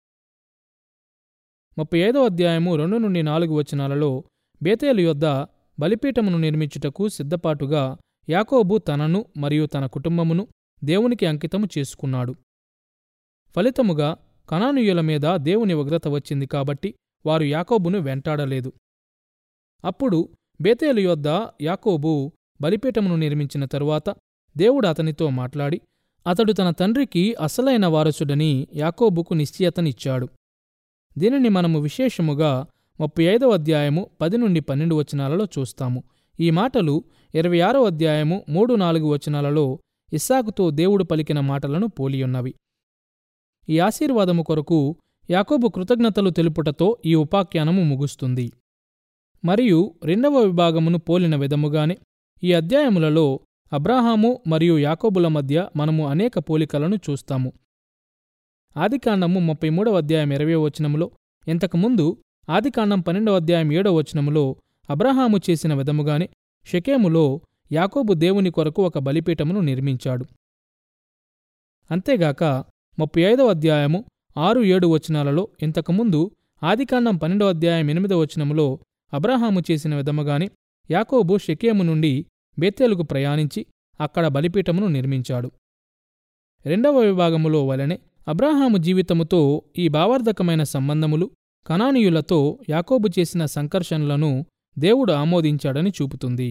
S1: ముప్పై ఐదో అధ్యాయము రెండు నుండి నాలుగు వచనాలలో బేతేలు యొద్ద బలిపీఠమును నిర్మించుటకు సిద్ధపాటుగా యాకోబు తనను మరియు తన కుటుంబమును దేవునికి అంకితము చేసుకున్నాడు ఫలితముగా కనానీయుల మీద దేవుని ఉగ్రత వచ్చింది కాబట్టి వారు యాకోబును వెంటాడలేదు అప్పుడు బేతేలు యొద్ద యాకోబు బలిపీఠమును నిర్మించిన తరువాత దేవుడు అతనితో మాట్లాడి అతడు తన తండ్రికి అసలైన వారసుడని యాకోబుకు నిశ్చయతనిచ్చాడు దీనిని మనము విశేషముగా ముప్పై ఐదవ అధ్యాయము పది నుండి పన్నెండు వచనాలలో చూస్తాము ఈ మాటలు ఇరవై ఆరో అధ్యాయము మూడు నాలుగు వచనాలలో ఇస్సాకుతో దేవుడు పలికిన మాటలను పోలియున్నవి ఈ ఆశీర్వాదము కొరకు యాకోబు కృతజ్ఞతలు తెలుపుటతో ఈ ఉపాఖ్యానము ముగుస్తుంది మరియు రెండవ విభాగమును పోలిన విధముగానే ఈ అధ్యాయములలో అబ్రాహాము మరియు యాకోబుల మధ్య మనము అనేక పోలికలను చూస్తాము ఆదికాండము ముప్పై మూడవ అధ్యాయం ఇరవై వచనములో ఇంతకుముందు ఆదికాండం పన్నెండవ అధ్యాయం ఏడవ వచనములో అబ్రహాము చేసిన విధముగానే షెకేములో యాకోబు దేవుని కొరకు ఒక బలిపీఠమును నిర్మించాడు అంతేగాక ముప్పై ఐదవ అధ్యాయము ఆరు ఏడు వచనాలలో ఇంతకుముందు ఆదికాండం పన్నెండవ అధ్యాయం ఎనిమిదవ వచనములో అబ్రహాము చేసిన విధముగానే యాకోబు షెకేము నుండి బేతేలుకు ప్రయాణించి అక్కడ బలిపీఠమును నిర్మించాడు రెండవ విభాగములో వలనే అబ్రాహాము జీవితముతో ఈ భావార్థకమైన సంబంధములు కనానీయులతో యాకోబు చేసిన సంకర్షణలను దేవుడు ఆమోదించాడని చూపుతుంది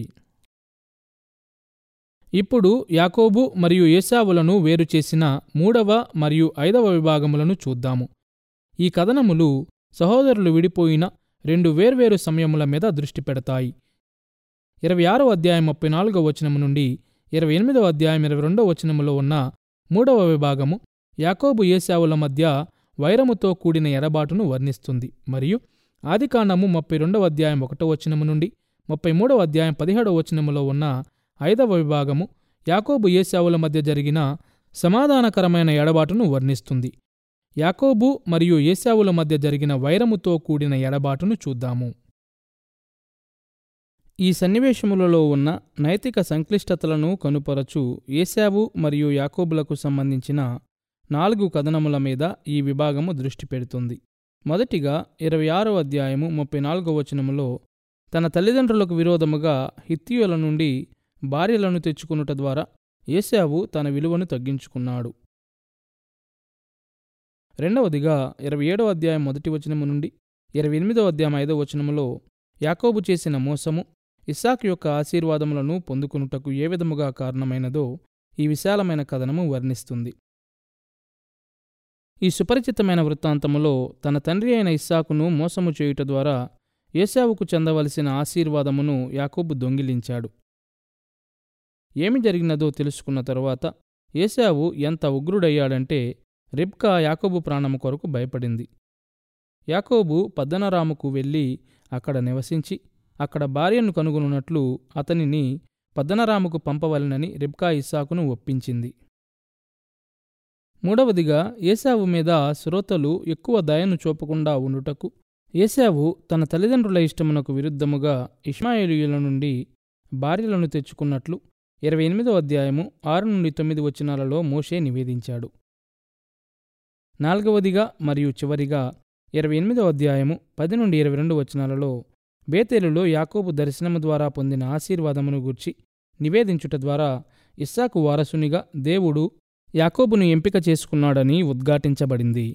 S1: ఇప్పుడు యాకోబు మరియు ఏసావులను వేరు చేసిన మూడవ మరియు ఐదవ విభాగములను చూద్దాము ఈ కథనములు సహోదరులు విడిపోయిన రెండు వేర్వేరు సమయముల మీద దృష్టి పెడతాయి ఇరవై ఆరో అధ్యాయం ముప్పై నాలుగవ వచనము నుండి ఇరవై ఎనిమిదవ అధ్యాయం ఇరవై రెండవ వచనములో ఉన్న మూడవ విభాగము యాకోబు ఏసావుల మధ్య వైరముతో కూడిన ఎడబాటును వర్ణిస్తుంది మరియు ఆదికాండము ముప్పై రెండవ అధ్యాయం ఒకటో వచనము నుండి ముప్పై మూడవ అధ్యాయం పదిహేడవ వచనములో ఉన్న ఐదవ విభాగము యాకోబు ఏసావుల మధ్య జరిగిన సమాధానకరమైన ఎడబాటును వర్ణిస్తుంది యాకోబు మరియు ఏసావుల మధ్య జరిగిన వైరముతో కూడిన ఎడబాటును చూద్దాము ఈ సన్నివేశములలో ఉన్న నైతిక సంక్లిష్టతలను కనుపరచు ఏశావు మరియు యాకోబులకు సంబంధించిన నాలుగు కథనముల మీద ఈ విభాగము దృష్టి పెడుతుంది మొదటిగా ఇరవై ఆరో అధ్యాయము ముప్పై నాలుగో వచనములో తన తల్లిదండ్రులకు విరోధముగా హిత్తియుల నుండి భార్యలను తెచ్చుకునుట ద్వారా ఏశావు తన విలువను తగ్గించుకున్నాడు రెండవదిగా ఇరవై ఏడవ అధ్యాయం మొదటి వచనము నుండి ఇరవై ఎనిమిదవ అధ్యాయం ఐదవ వచనములో యాకోబు చేసిన మోసము ఇస్సాకు యొక్క ఆశీర్వాదములను పొందుకునుటకు ఏ విధముగా కారణమైనదో ఈ విశాలమైన కథనము వర్ణిస్తుంది ఈ సుపరిచితమైన వృత్తాంతములో తన తండ్రి అయిన ఇస్సాకును మోసము చేయుట ద్వారా ఏశావుకు చెందవలసిన ఆశీర్వాదమును యాకోబు దొంగిలించాడు ఏమి జరిగినదో తెలుసుకున్న తరువాత ఏశావు ఎంత ఉగ్రుడయ్యాడంటే రిబ్కా యాకోబు ప్రాణము కొరకు భయపడింది యాకోబు పద్దనరాముకు వెళ్ళి అక్కడ నివసించి అక్కడ భార్యను కనుగొనున్నట్లు అతనిని పద్దనరాముకు పంపవలనని రిబ్కా ఇస్సాకును ఒప్పించింది మూడవదిగా ఏశావు మీద శ్రోతలు ఎక్కువ దయను చూపకుండా ఉండుటకు ఏశావు తన తల్లిదండ్రుల ఇష్టమునకు విరుద్ధముగా ఇష్మాయేలీయుల నుండి భార్యలను తెచ్చుకున్నట్లు ఇరవై ఎనిమిదో అధ్యాయము ఆరు నుండి తొమ్మిది వచనాలలో మోషే నివేదించాడు నాలుగవదిగా మరియు చివరిగా ఇరవై ఎనిమిదో అధ్యాయము పది నుండి ఇరవై రెండు వచనాలలో బేతేలులో యాకోబు దర్శనము ద్వారా పొందిన ఆశీర్వాదమును గూర్చి నివేదించుట ద్వారా ఇస్సాకు వారసునిగా దేవుడు యాకోబును ఎంపిక చేసుకున్నాడని ఉద్ఘాటించబడింది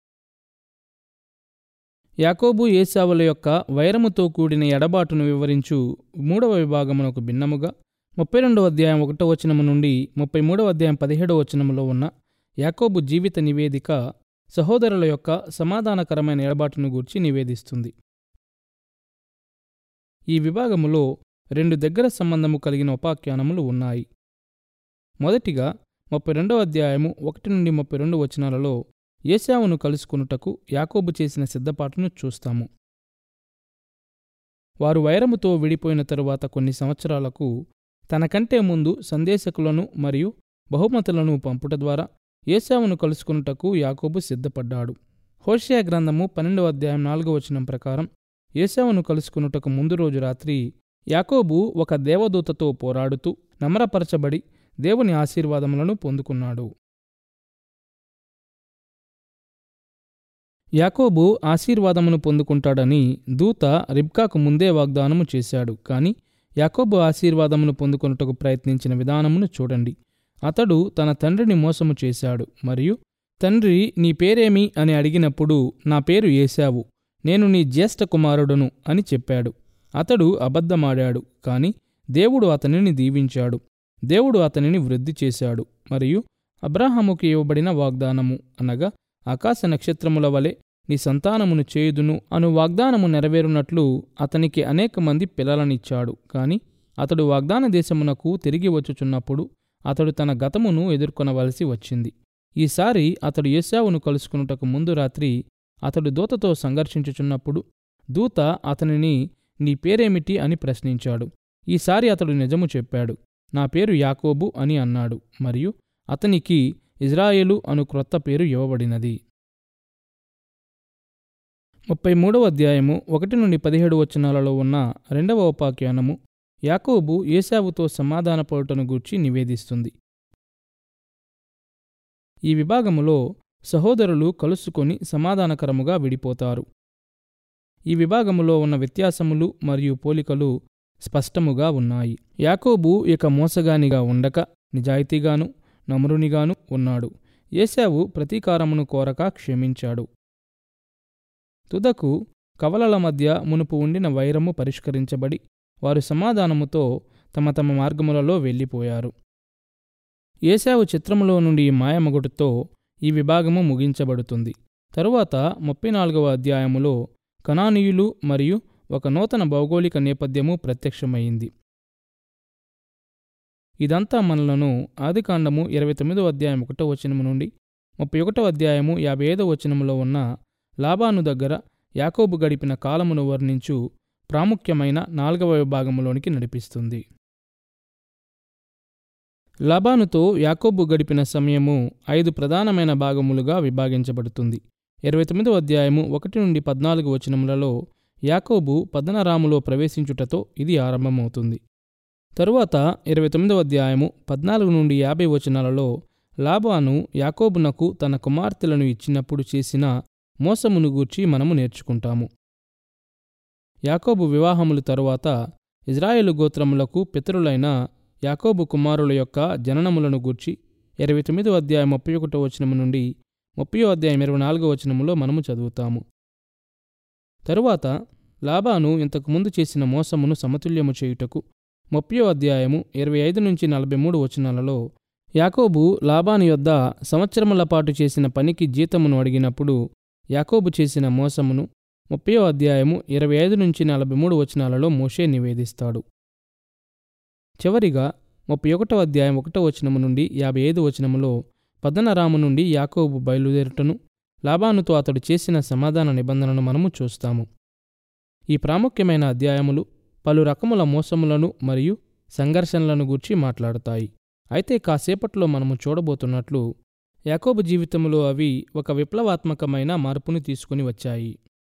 S1: యాకోబు ఏసావుల యొక్క వైరముతో కూడిన ఎడబాటును వివరించు మూడవ విభాగమునకు భిన్నముగా ముప్పై రెండవ అధ్యాయం ఒకటో వచనము నుండి ముప్పై మూడవ అధ్యాయం పదిహేడవ వచనములో ఉన్న యాకోబు జీవిత నివేదిక సహోదరుల యొక్క సమాధానకరమైన ఎడబాటును గూర్చి నివేదిస్తుంది ఈ విభాగములో రెండు దగ్గర సంబంధము కలిగిన ఉపాఖ్యానములు ఉన్నాయి మొదటిగా ముప్పై రెండవ అధ్యాయము ఒకటి నుండి ముప్పై రెండు వచనాలలో ఏశావును కలుసుకునుటకు యాకోబు చేసిన సిద్ధపాటును చూస్తాము వారు వైరముతో విడిపోయిన తరువాత కొన్ని సంవత్సరాలకు తనకంటే ముందు సందేశకులను మరియు బహుమతులను పంపుట ద్వారా ఏశావును కలుసుకునుటకు యాకోబు సిద్ధపడ్డాడు హోషియా గ్రంథము పన్నెండవ అధ్యాయం నాలుగవ వచనం ప్రకారం ఏశావును కలుసుకునుటకు ముందు రోజు రాత్రి యాకోబు ఒక దేవదూతతో పోరాడుతూ నమ్రపరచబడి దేవుని ఆశీర్వాదములను పొందుకున్నాడు యాకోబు ఆశీర్వాదమును పొందుకుంటాడని దూత రిబ్కాకు ముందే వాగ్దానము చేశాడు కాని యాకోబు ఆశీర్వాదమును పొందుకొనుటకు ప్రయత్నించిన విధానమును చూడండి అతడు తన తండ్రిని మోసము చేశాడు మరియు తండ్రి నీ పేరేమి అని అడిగినప్పుడు నా పేరు ఏశావు నేను నీ జ్యేష్ఠ కుమారుడును అని చెప్పాడు అతడు అబద్ధమాడాడు కాని దేవుడు అతనిని దీవించాడు దేవుడు అతనిని వృద్ధి చేశాడు మరియు అబ్రాహాముకు ఇవ్వబడిన వాగ్దానము అనగా ఆకాశ నక్షత్రముల వలె నీ సంతానమును చేయుదును అను వాగ్దానము నెరవేరునట్లు అతనికి అనేక మంది పిల్లలనిచ్చాడు కాని అతడు వాగ్దాన దేశమునకు తిరిగి వచ్చుచున్నప్పుడు అతడు తన గతమును ఎదుర్కొనవలసి వచ్చింది ఈసారి అతడు యేసావును కలుసుకున్నటకు ముందు రాత్రి అతడు దూతతో సంఘర్షించుచున్నప్పుడు దూత అతనిని నీ పేరేమిటి అని ప్రశ్నించాడు ఈసారి అతడు నిజము చెప్పాడు నా పేరు యాకోబు అని అన్నాడు మరియు అతనికి ఇజ్రాయేలు అను క్రొత్త పేరు ఇవ్వబడినది ముప్పై మూడవ అధ్యాయము ఒకటి నుండి పదిహేడు వచనాలలో ఉన్న రెండవ ఉపాఖ్యానము యాకోబు ఏశావుతో సమాధానపడుటను గూర్చి నివేదిస్తుంది ఈ విభాగములో సహోదరులు కలుసుకొని సమాధానకరముగా విడిపోతారు ఈ విభాగములో ఉన్న వ్యత్యాసములు మరియు పోలికలు స్పష్టముగా ఉన్నాయి యాకోబు ఇక మోసగానిగా ఉండక నిజాయితీగాను నమ్రునిగాను ఉన్నాడు ఏశావు ప్రతీకారమును కోరక క్షమించాడు తుదకు కవలల మధ్య మునుపు ఉండిన వైరము పరిష్కరించబడి వారు సమాధానముతో తమ తమ మార్గములలో వెళ్ళిపోయారు ఏశావు చిత్రములో నుండి మాయమగుడుతో ఈ విభాగము ముగించబడుతుంది తరువాత ముప్పై నాలుగవ అధ్యాయములో కనానీయులు మరియు ఒక నూతన భౌగోళిక నేపథ్యము ప్రత్యక్షమైంది ఇదంతా మనలను ఆదికాండము ఇరవై తొమ్మిదో అధ్యాయం ఒకటో వచనము నుండి ముప్పై ఒకటో అధ్యాయము యాభై ఐదో వచనములో ఉన్న లాబాను దగ్గర యాకోబు గడిపిన కాలమును వర్ణించు ప్రాముఖ్యమైన నాలుగవ విభాగములోనికి నడిపిస్తుంది లాబానుతో యాకోబు గడిపిన సమయము ఐదు ప్రధానమైన భాగములుగా విభాగించబడుతుంది ఇరవై తొమ్మిదో అధ్యాయము ఒకటి నుండి పద్నాలుగు వచనములలో యాకోబు పద్దనరాములో ప్రవేశించుటతో ఇది ఆరంభమవుతుంది తరువాత ఇరవై తొమ్మిదవ అధ్యాయము పద్నాలుగు నుండి యాభై వచనాలలో లాబాను యాకోబునకు తన కుమార్తెలను ఇచ్చినప్పుడు చేసిన మోసమును గూర్చి మనము నేర్చుకుంటాము యాకోబు వివాహములు తరువాత ఇజ్రాయేలు గోత్రములకు పితరులైన యాకోబు కుమారుల యొక్క జననములను గూర్చి ఇరవై తొమ్మిదో అధ్యాయం ముప్పై ఒకటో వచనము నుండి ముప్పయో అధ్యాయం ఇరవై నాలుగో వచనములో మనము చదువుతాము తరువాత లాబాను ఇంతకుముందు చేసిన మోసమును సమతుల్యము చేయుటకు ముప్పయో అధ్యాయము ఇరవై ఐదు నుంచి నలభై మూడు వచనాలలో యాకోబు లాబాను యొద్ద సంవత్సరముల పాటు చేసిన పనికి జీతమును అడిగినప్పుడు యాకోబు చేసిన మోసమును ముప్పయో అధ్యాయము ఇరవై ఐదు నుంచి నలభై మూడు వచనాలలో మోషే నివేదిస్తాడు చివరిగా ముప్పై ఒకటో అధ్యాయం ఒకటో వచనము నుండి యాభై ఐదు వచనములో పద్దనరాము నుండి యాకోబు బయలుదేరుటను లాబానుతో అతడు చేసిన సమాధాన నిబంధనను మనము చూస్తాము ఈ ప్రాముఖ్యమైన అధ్యాయములు పలు రకముల మోసములను మరియు సంఘర్షణలను గూర్చి మాట్లాడతాయి అయితే కాసేపట్లో మనము చూడబోతున్నట్లు యాకోబు జీవితంలో అవి ఒక విప్లవాత్మకమైన మార్పుని తీసుకుని వచ్చాయి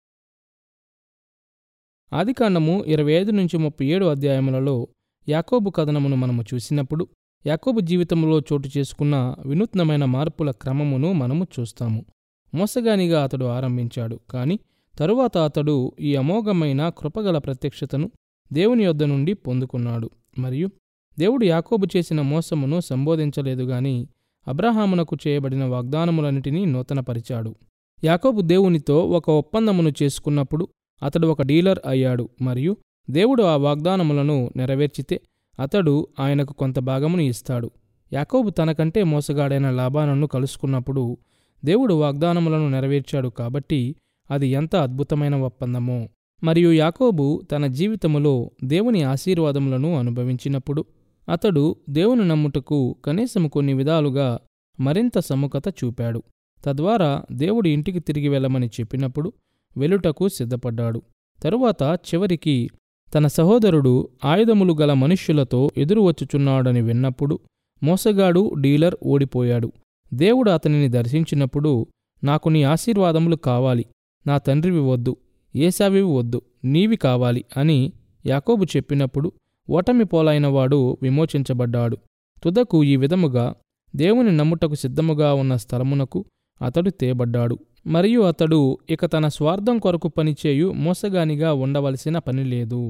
S1: ఆదికాండము ఇరవై ఐదు నుంచి ముప్పై ఏడు అధ్యాయములలో యాకోబు కథనమును మనము చూసినప్పుడు యాకోబు జీవితంలో చోటు చేసుకున్న వినూత్నమైన మార్పుల క్రమమును మనము చూస్తాము మోసగానిగా అతడు ఆరంభించాడు కాని తరువాత అతడు ఈ అమోఘమైన కృపగల ప్రత్యక్షతను దేవుని యొద్ద నుండి పొందుకున్నాడు మరియు దేవుడు యాకోబు చేసిన మోసమును సంబోధించలేదు గాని అబ్రహామునకు చేయబడిన వాగ్దానములన్నిటినీ నూతనపరిచాడు యాకోబు దేవునితో ఒక ఒప్పందమును చేసుకున్నప్పుడు అతడు ఒక డీలర్ అయ్యాడు మరియు దేవుడు ఆ వాగ్దానములను నెరవేర్చితే అతడు ఆయనకు కొంత భాగమును ఇస్తాడు యాకోబు తనకంటే మోసగాడైన లాభానను కలుసుకున్నప్పుడు దేవుడు వాగ్దానములను నెరవేర్చాడు కాబట్టి అది ఎంత అద్భుతమైన ఒప్పందమో మరియు యాకోబు తన జీవితములో దేవుని ఆశీర్వాదములను అనుభవించినప్పుడు అతడు దేవుని నమ్ముటకు కనీసం కొన్ని విధాలుగా మరింత సముఖత చూపాడు తద్వారా దేవుడు ఇంటికి తిరిగి వెళ్ళమని చెప్పినప్పుడు వెలుటకు సిద్ధపడ్డాడు తరువాత చివరికి తన సహోదరుడు ఆయుధములు గల మనుష్యులతో ఎదురువచ్చుచున్నాడని విన్నప్పుడు మోసగాడు డీలర్ ఓడిపోయాడు దేవుడు అతనిని దర్శించినప్పుడు నాకు నీ ఆశీర్వాదములు కావాలి నా తండ్రివి వద్దు ఏసావివి వద్దు నీవి కావాలి అని యాకోబు చెప్పినప్పుడు ఓటమి పోలైన వాడు విమోచించబడ్డాడు తుదకు ఈ విధముగా దేవుని నమ్ముటకు సిద్ధముగా ఉన్న స్థలమునకు అతడు తేబడ్డాడు మరియు అతడు ఇక తన స్వార్థం కొరకు పనిచేయు మోసగానిగా ఉండవలసిన పని లేదు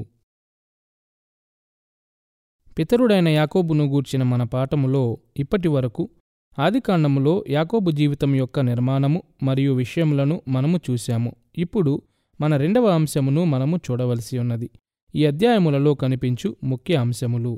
S1: పితరుడైన యాకోబును గూర్చిన మన పాఠములో ఇప్పటి వరకు ఆదికాండములో యాకోబు జీవితం యొక్క నిర్మాణము మరియు విషయములను మనము చూశాము ఇప్పుడు మన రెండవ అంశమును మనము చూడవలసి ఉన్నది ఈ అధ్యాయములలో కనిపించు ముఖ్య అంశములు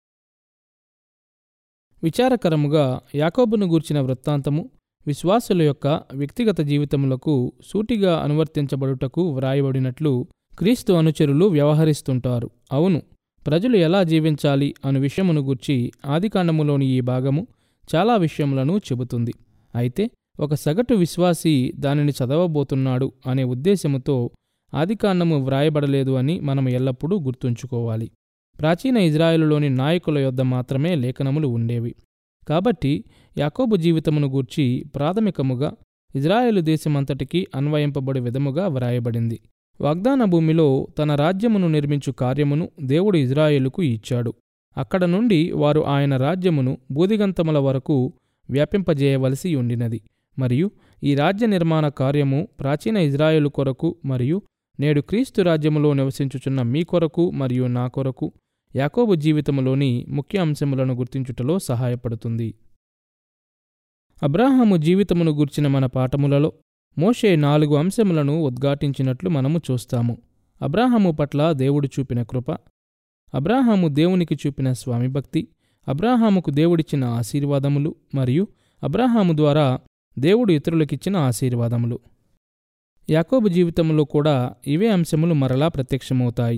S1: విచారకరముగా యాకోబును గూర్చిన వృత్తాంతము విశ్వాసుల యొక్క వ్యక్తిగత జీవితములకు సూటిగా అనువర్తించబడుటకు వ్రాయబడినట్లు క్రీస్తు అనుచరులు వ్యవహరిస్తుంటారు అవును ప్రజలు ఎలా జీవించాలి అను విషయమును గూర్చి ఆదికాండములోని ఈ భాగము చాలా విషయములను చెబుతుంది అయితే ఒక సగటు విశ్వాసి దానిని చదవబోతున్నాడు అనే ఉద్దేశముతో ఆదికాండము వ్రాయబడలేదు అని మనం ఎల్లప్పుడూ గుర్తుంచుకోవాలి ప్రాచీన ఇజ్రాయేలులోని నాయకుల యొద్ద మాత్రమే లేఖనములు ఉండేవి కాబట్టి యాకోబు జీవితమును గూర్చి ప్రాథమికముగా ఇజ్రాయేలు దేశమంతటికీ అన్వయింపబడి విధముగా వ్రాయబడింది వాగ్దాన భూమిలో తన రాజ్యమును నిర్మించు కార్యమును దేవుడు ఇజ్రాయేలుకు ఇచ్చాడు అక్కడ నుండి వారు ఆయన రాజ్యమును బూదిగంతముల వరకు వ్యాపింపజేయవలసి ఉండినది మరియు ఈ రాజ్య నిర్మాణ కార్యము ప్రాచీన ఇజ్రాయేలు కొరకు మరియు నేడు క్రీస్తు రాజ్యములో నివసించుచున్న మీ కొరకు మరియు నా కొరకు యాకోబు జీవితములోని ముఖ్య అంశములను గుర్తించుటలో సహాయపడుతుంది అబ్రాహాము జీవితమును గుర్చిన మన పాఠములలో మోషే నాలుగు అంశములను ఉద్ఘాటించినట్లు మనము చూస్తాము అబ్రాహాము పట్ల దేవుడు చూపిన కృప అబ్రాహాము దేవునికి చూపిన స్వామిభక్తి అబ్రాహాముకు దేవుడిచ్చిన ఆశీర్వాదములు మరియు అబ్రాహాము ద్వారా దేవుడు ఇతరులకిచ్చిన ఆశీర్వాదములు యాకోబు జీవితంలో కూడా ఇవే అంశములు మరలా ప్రత్యక్షమవుతాయి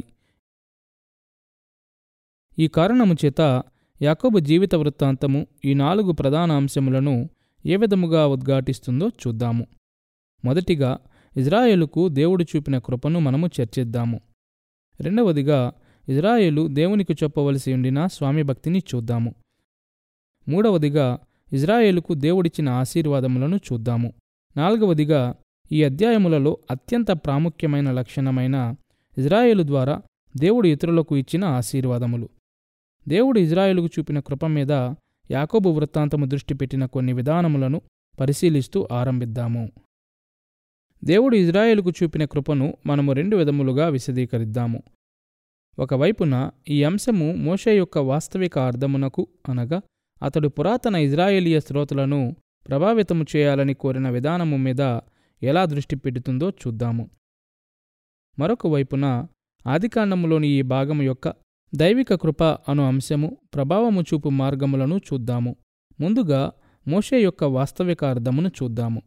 S1: ఈ కారణము చేత యాకోబు జీవిత వృత్తాంతము ఈ నాలుగు ప్రధాన అంశములను ఏ విధముగా ఉద్ఘాటిస్తుందో చూద్దాము మొదటిగా ఇజ్రాయేలుకు దేవుడు చూపిన కృపను మనము చర్చిద్దాము రెండవదిగా ఇజ్రాయేలు దేవునికి చెప్పవలసి ఉండిన స్వామి భక్తిని చూద్దాము మూడవదిగా ఇజ్రాయేలుకు దేవుడిచ్చిన ఆశీర్వాదములను చూద్దాము నాలుగవదిగా ఈ అధ్యాయములలో అత్యంత ప్రాముఖ్యమైన లక్షణమైన ఇజ్రాయేలు ద్వారా దేవుడు ఇతరులకు ఇచ్చిన ఆశీర్వాదములు దేవుడు ఇజ్రాయేలుకు చూపిన కృప మీద యాకోబు వృత్తాంతము దృష్టి పెట్టిన కొన్ని విధానములను పరిశీలిస్తూ ఆరంభిద్దాము దేవుడు ఇజ్రాయేలుకు చూపిన కృపను మనము రెండు విధములుగా విశదీకరిద్దాము ఒకవైపున ఈ అంశము మోషే యొక్క వాస్తవిక అర్థమునకు అనగా అతడు పురాతన ఇజ్రాయేలీయ శ్రోతలను ప్రభావితము చేయాలని కోరిన విధానము మీద ఎలా దృష్టి పెడుతుందో చూద్దాము మరొక వైపున ఆదికాండములోని ఈ భాగము యొక్క దైవిక కృప అను అంశము ప్రభావము చూపు మార్గములను చూద్దాము ముందుగా మోషే యొక్క వాస్తవిక అర్థమును చూద్దాము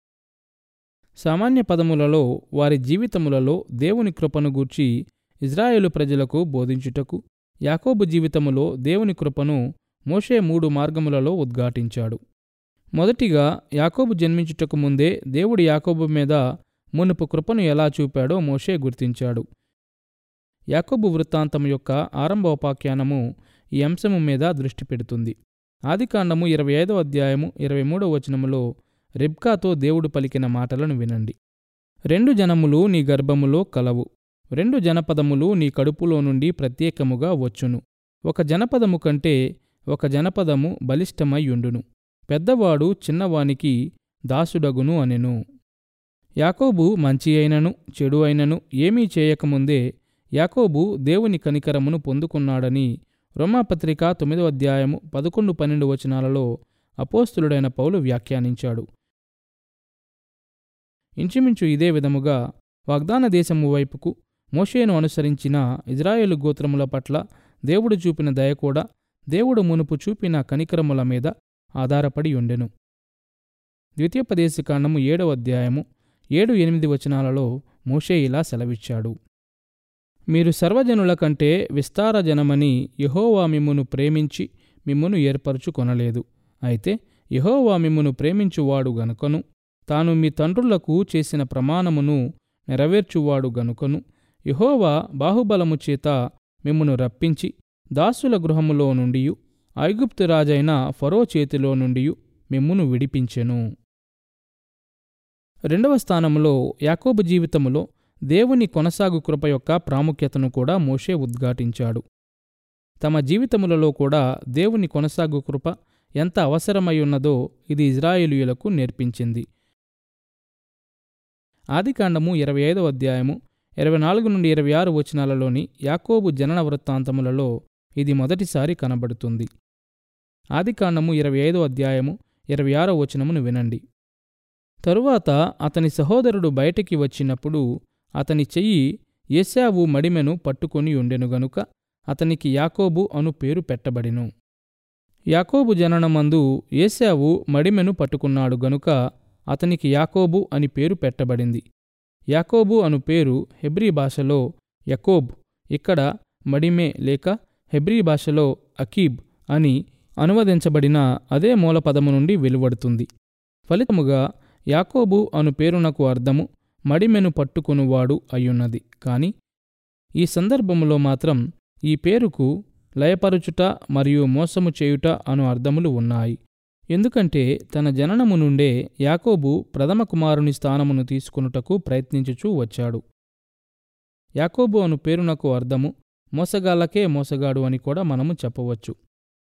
S1: సామాన్య పదములలో వారి జీవితములలో దేవుని కృపను గూర్చి ఇజ్రాయేలు ప్రజలకు బోధించుటకు యాకోబు జీవితములో దేవుని కృపను మోషే మూడు మార్గములలో ఉద్ఘాటించాడు మొదటిగా యాకోబు జన్మించుటకు ముందే దేవుడు యాకోబు మీద మునుపు కృపను ఎలా చూపాడో మోషే గుర్తించాడు యాకోబు వృత్తాంతం యొక్క ఆరంభోపాఖ్యానము ఈ అంశము మీద దృష్టి పెడుతుంది ఆదికాండము ఇరవై ఐదవ అధ్యాయము ఇరవై మూడవ వచనములో రిబ్కాతో దేవుడు పలికిన మాటలను వినండి రెండు జనములు నీ గర్భములో కలవు రెండు జనపదములు నీ కడుపులో నుండి ప్రత్యేకముగా వచ్చును ఒక జనపదము కంటే ఒక జనపదము బలిష్టమయ్యుండును పెద్దవాడు చిన్నవానికి దాసుడగును అనెను యాకోబు మంచి అయినను చెడు అయినను ఏమీ చేయకముందే యాకోబు దేవుని కనికరమును పొందుకున్నాడని రోమాపత్రిక తొమ్మిదో అధ్యాయము పదకొండు పన్నెండు వచనాలలో అపోస్తులుడైన పౌలు వ్యాఖ్యానించాడు ఇంచుమించు ఇదే విధముగా వాగ్దాన దేశము వైపుకు మోషేను అనుసరించిన ఇజ్రాయేలు గోత్రముల పట్ల దేవుడు చూపిన దయ కూడా దేవుడు మునుపు చూపిన కనికరముల మీద ఆధారపడి ఉండెను ద్వితీయోపదేశకాండము ఏడవ అధ్యాయము ఏడు ఎనిమిది వచనాలలో మోషే ఇలా సెలవిచ్చాడు మీరు సర్వజనుల కంటే విస్తార జనమని యహోవా మిమ్మును ప్రేమించి మిమ్మును ఏర్పరచుకొనలేదు అయితే యహోవా మిమ్మును ప్రేమించువాడు గనుకను తాను మీ తండ్రులకు చేసిన ప్రమాణమును నెరవేర్చువాడు గనుకను యహోవా బాహుబలము చేత మిమ్మును రప్పించి దాసుల గృహములో నుండి ఐగుప్తు రాజైన ఫరో చేతిలో నుండి మిమ్మును విడిపించెను రెండవ స్థానంలో యాకోబు జీవితములో దేవుని కొనసాగు కృప యొక్క ప్రాముఖ్యతను కూడా మోషే ఉద్ఘాటించాడు తమ జీవితములలో కూడా దేవుని కొనసాగు కృప ఎంత అవసరమై ఉన్నదో ఇది ఇజ్రాయేలీయులకు నేర్పించింది ఆదికాండము ఇరవై ఐదవ అధ్యాయము ఇరవై నాలుగు నుండి ఇరవై ఆరు వచనాలలోని యాకోబు జనన వృత్తాంతములలో ఇది మొదటిసారి కనబడుతుంది ఆదికాండము ఇరవై ఐదో అధ్యాయము ఇరవై ఆరో వచనమును వినండి తరువాత అతని సహోదరుడు బయటికి వచ్చినప్పుడు అతని చెయ్యి ఏశావు మడిమెను పట్టుకొని ఉండెను గనుక అతనికి యాకోబు అను పేరు పెట్టబడెను యాకోబు జననమందు ఏశావు మడిమెను పట్టుకున్నాడు గనుక అతనికి యాకోబు అని పేరు పెట్టబడింది యాకోబు అను పేరు హెబ్రీ భాషలో యకోబ్ ఇక్కడ మడిమే లేక హెబ్రీ భాషలో అకీబ్ అని అనువదించబడిన అదే మూలపదము నుండి వెలువడుతుంది ఫలితముగా యాకోబు అను పేరునకు అర్థము మడిమెను పట్టుకొనువాడు అయ్యున్నది కాని ఈ సందర్భములో మాత్రం ఈ పేరుకు లయపరుచుట మరియు మోసము చేయుట అను అర్థములు ఉన్నాయి ఎందుకంటే తన జననము నుండే యాకోబు ప్రథమ కుమారుని స్థానమును తీసుకొనుటకు ప్రయత్నించుచూ వచ్చాడు యాకోబు అను పేరునకు అర్థము మోసగాళ్లకే మోసగాడు అని కూడా మనము చెప్పవచ్చు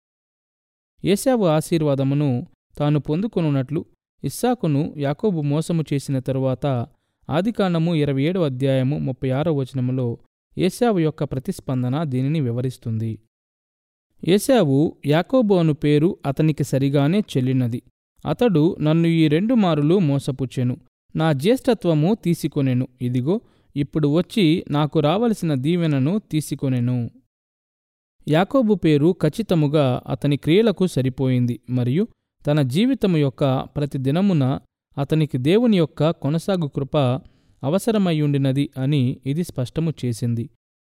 S1: ఏశావు ఆశీర్వాదమును తాను పొందుకొనున్నట్లు ఇస్సాకును యాకోబు మోసము చేసిన తరువాత ఆదికాండము ఇరవై ఏడవ అధ్యాయము ముప్పై ఆరో వచనములో ఏశావు యొక్క ప్రతిస్పందన దీనిని వివరిస్తుంది ఏశావు యాకోబు అను పేరు అతనికి సరిగానే చెల్లినది అతడు నన్ను ఈ రెండు మారులు మోసపుచ్చెను నా జ్యేష్ఠత్వము తీసుకొనెను ఇదిగో ఇప్పుడు వచ్చి నాకు రావలసిన దీవెనను తీసుకొనెను యాకోబు పేరు ఖచ్చితముగా అతని క్రియలకు సరిపోయింది మరియు తన జీవితము యొక్క ప్రతి దినమున అతనికి దేవుని యొక్క కొనసాగు కృప అవసరమయ్యుండినది అని ఇది స్పష్టము చేసింది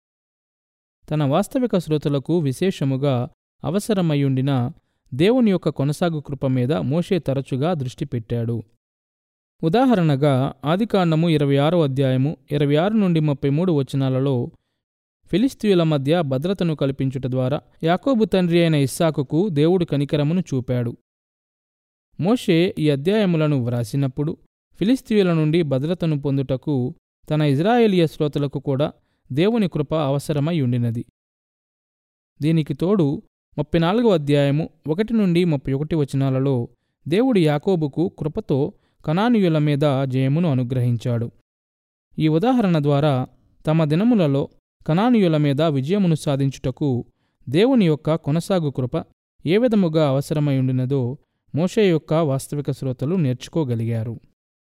S1: తన వాస్తవిక శ్రోతలకు విశేషముగా అవసరమయ్యుండిన దేవుని యొక్క కొనసాగు కృప మీద మోషే తరచుగా దృష్టి పెట్టాడు ఉదాహరణగా ఆదికాండము ఇరవై ఆరో అధ్యాయము ఇరవై ఆరు నుండి ముప్పై మూడు వచనాలలో ఫిలిస్తీయుల మధ్య భద్రతను కల్పించుట ద్వారా యాకోబు తండ్రి అయిన ఇస్సాకుకు దేవుడు కనికరమును చూపాడు మోషే ఈ అధ్యాయములను వ్రాసినప్పుడు ఫిలిస్తీయుల నుండి భద్రతను పొందుటకు తన ఇజ్రాయేలియ శ్రోతలకు కూడా దేవుని కృప అవసరమై ఉండినది దీనికి తోడు ముప్పై నాలుగో అధ్యాయము ఒకటి నుండి ముప్పై ఒకటి వచనాలలో దేవుడు యాకోబుకు కృపతో కనానీయుల మీద జయమును అనుగ్రహించాడు ఈ ఉదాహరణ ద్వారా తమ దినములలో కనానీయుల మీద విజయమును సాధించుటకు దేవుని యొక్క కొనసాగు కృప ఏ విధముగా అవసరమై ఉండినదో మోషే యొక్క వాస్తవిక శ్రోతలు నేర్చుకోగలిగారు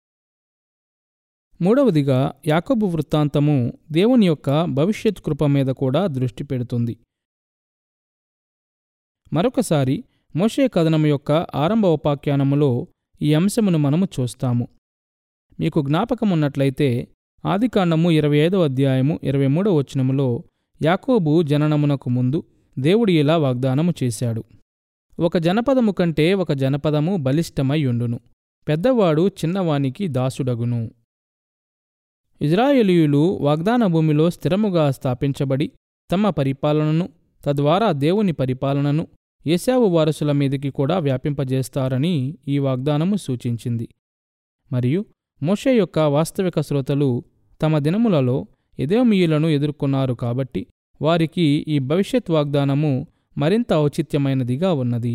S1: మూడవదిగా యాకోబు వృత్తాంతము దేవుని యొక్క భవిష్యత్ కృప మీద కూడా దృష్టి పెడుతుంది మరొకసారి మోషే కథనము యొక్క ఆరంభ ఉపాఖ్యానములో ఈ అంశమును మనము చూస్తాము మీకు జ్ఞాపకమున్నట్లయితే ఆదికాండము ఇరవై ఐదవ అధ్యాయము ఇరవై మూడవ వచనములో యాకోబు జననమునకు ముందు దేవుడు ఇలా వాగ్దానము చేశాడు ఒక జనపదము కంటే ఒక జనపదము బలిష్టమై ఉండును పెద్దవాడు చిన్నవానికి దాసుడగును ఇజ్రాయేలీయులు వాగ్దాన భూమిలో స్థిరముగా స్థాపించబడి తమ పరిపాలనను తద్వారా దేవుని పరిపాలనను ఏశావు వారసుల మీదికి కూడా వ్యాపింపజేస్తారని ఈ వాగ్దానము సూచించింది మరియు మోషే యొక్క వాస్తవిక శ్రోతలు తమ దినములలో ఎదేమీయులను ఎదుర్కొన్నారు కాబట్టి వారికి ఈ భవిష్యత్ వాగ్దానము మరింత ఔచిత్యమైనదిగా ఉన్నది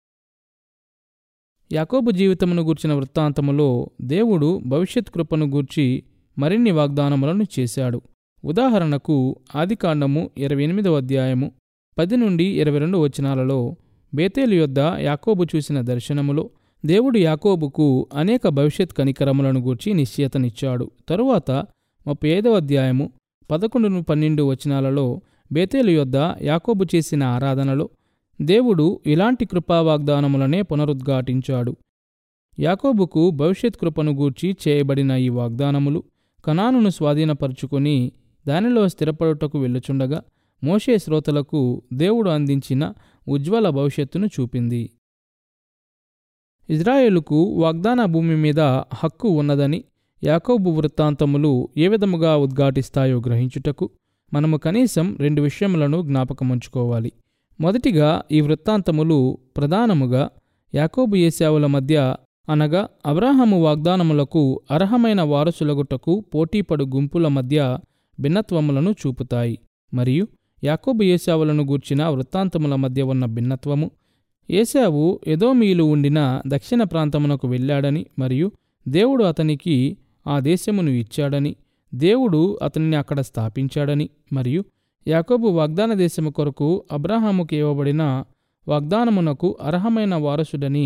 S1: యాకోబు జీవితమును గూర్చిన వృత్తాంతములో దేవుడు భవిష్యత్ కృపను గూర్చి మరిన్ని వాగ్దానములను చేశాడు ఉదాహరణకు ఆదికాండము ఇరవై ఎనిమిదవ అధ్యాయము పది నుండి ఇరవై రెండు వచనాలలో బేతేలు యొద్ద యాకోబు చూసిన దర్శనములో దేవుడు యాకోబుకు అనేక భవిష్యత్ కనికరములను గూర్చి నిశ్చయతనిచ్చాడు తరువాత ముప్పై ఐదవ అధ్యాయము పదకొండు పన్నెండు వచనాలలో బేతేలు యొద్ద యాకోబు చేసిన ఆరాధనలో దేవుడు ఇలాంటి కృపా వాగ్దానములనే పునరుద్ఘాటించాడు యాకోబుకు భవిష్యత్ కృపను గూర్చి చేయబడిన ఈ వాగ్దానములు కనానును స్వాధీనపరుచుకొని దానిలో స్థిరపడుటకు వెళ్ళుచుండగా మోషే శ్రోతలకు దేవుడు అందించిన ఉజ్వల భవిష్యత్తును చూపింది ఇజ్రాయేలుకు వాగ్దాన భూమి మీద హక్కు ఉన్నదని యాకోబు వృత్తాంతములు ఏ విధముగా ఉద్ఘాటిస్తాయో గ్రహించుటకు మనము కనీసం రెండు విషయములను జ్ఞాపకముంచుకోవాలి మొదటిగా ఈ వృత్తాంతములు ప్రధానముగా యాకోబు ఏశావుల మధ్య అనగా అబ్రాహాము వాగ్దానములకు అర్హమైన వారసులగుటకు పోటీపడు గుంపుల మధ్య భిన్నత్వములను చూపుతాయి మరియు యాకోబు ఏశావులను గూర్చిన వృత్తాంతముల మధ్య ఉన్న భిన్నత్వము ఏశావు ఎదోమీలు ఉండిన దక్షిణ ప్రాంతమునకు వెళ్ళాడని మరియు దేవుడు అతనికి ఆ దేశమును ఇచ్చాడని దేవుడు అతనిని అక్కడ స్థాపించాడని మరియు యాకోబు వాగ్దాన దేశము కొరకు అబ్రహాముకి ఇవ్వబడిన వాగ్దానమునకు అర్హమైన వారసుడని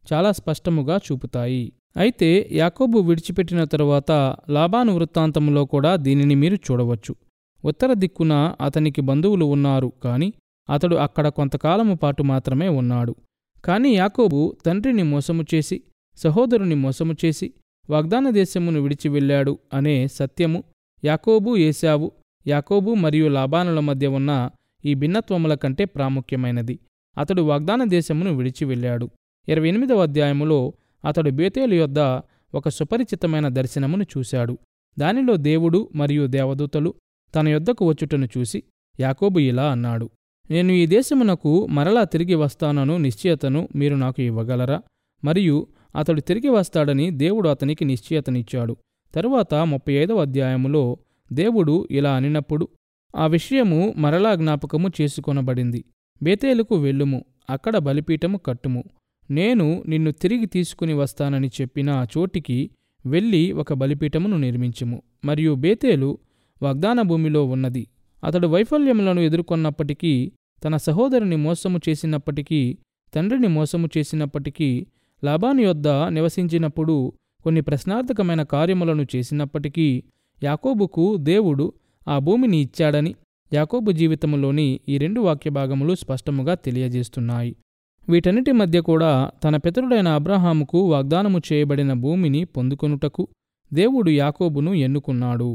S1: చాలా స్పష్టముగా చూపుతాయి అయితే యాకోబు విడిచిపెట్టిన తరువాత లాబాను వృత్తాంతంలో కూడా దీనిని మీరు చూడవచ్చు ఉత్తర దిక్కున అతనికి బంధువులు ఉన్నారు కాని అతడు అక్కడ కొంతకాలము పాటు మాత్రమే ఉన్నాడు కాని యాకోబు తండ్రిని మోసము చేసి సహోదరుని మోసము చేసి వాగ్దాన దేశమును విడిచి వెళ్ళాడు అనే సత్యము యాకోబు ఏశావు యాకోబు మరియు లాబానుల మధ్య ఉన్న ఈ భిన్నత్వముల కంటే ప్రాముఖ్యమైనది అతడు వాగ్దాన దేశమును విడిచి వెళ్ళాడు ఇరవై ఎనిమిదవ అధ్యాయములో అతడు బేతేలు యొద్ద ఒక సుపరిచితమైన దర్శనమును చూశాడు దానిలో దేవుడు మరియు దేవదూతలు తన యొద్దకు వచ్చుటను చూసి యాకోబు ఇలా అన్నాడు నేను ఈ దేశమునకు మరలా తిరిగి వస్తానను నిశ్చయతను మీరు నాకు ఇవ్వగలరా మరియు అతడు తిరిగి వస్తాడని దేవుడు అతనికి నిశ్చయతనిచ్చాడు తరువాత ముప్పై ఐదవ అధ్యాయములో దేవుడు ఇలా అనినప్పుడు ఆ విషయము మరలా జ్ఞాపకము చేసుకొనబడింది బేతేలుకు వెళ్ళుము అక్కడ బలిపీఠము కట్టుము నేను నిన్ను తిరిగి తీసుకుని వస్తానని చెప్పిన ఆ చోటికి వెళ్ళి ఒక బలిపీఠమును నిర్మించుము మరియు బేతేలు వాగ్దాన భూమిలో ఉన్నది అతడు వైఫల్యములను ఎదుర్కొన్నప్పటికీ తన సహోదరుని మోసము చేసినప్పటికీ తండ్రిని మోసము చేసినప్పటికీ లాబాను యొద్ద నివసించినప్పుడు కొన్ని ప్రశ్నార్థకమైన కార్యములను చేసినప్పటికీ యాకోబుకు దేవుడు ఆ భూమిని ఇచ్చాడని యాకోబు జీవితంలోని ఈ రెండు వాక్య భాగములు స్పష్టముగా తెలియజేస్తున్నాయి వీటన్నిటి మధ్య కూడా తన పితరుడైన అబ్రహాముకు వాగ్దానము చేయబడిన భూమిని పొందుకొనుటకు దేవుడు యాకోబును ఎన్నుకున్నాడు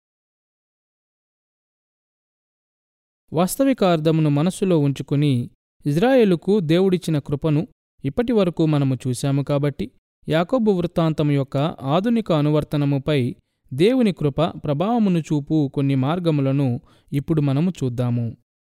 S1: వాస్తవిక అర్థమును మనస్సులో ఉంచుకుని ఇజ్రాయేలుకు దేవుడిచ్చిన కృపను ఇప్పటి వరకు మనము చూశాము కాబట్టి యాకోబు వృత్తాంతం యొక్క ఆధునిక అనువర్తనముపై దేవుని కృప ప్రభావమును చూపు కొన్ని మార్గములను ఇప్పుడు మనము చూద్దాము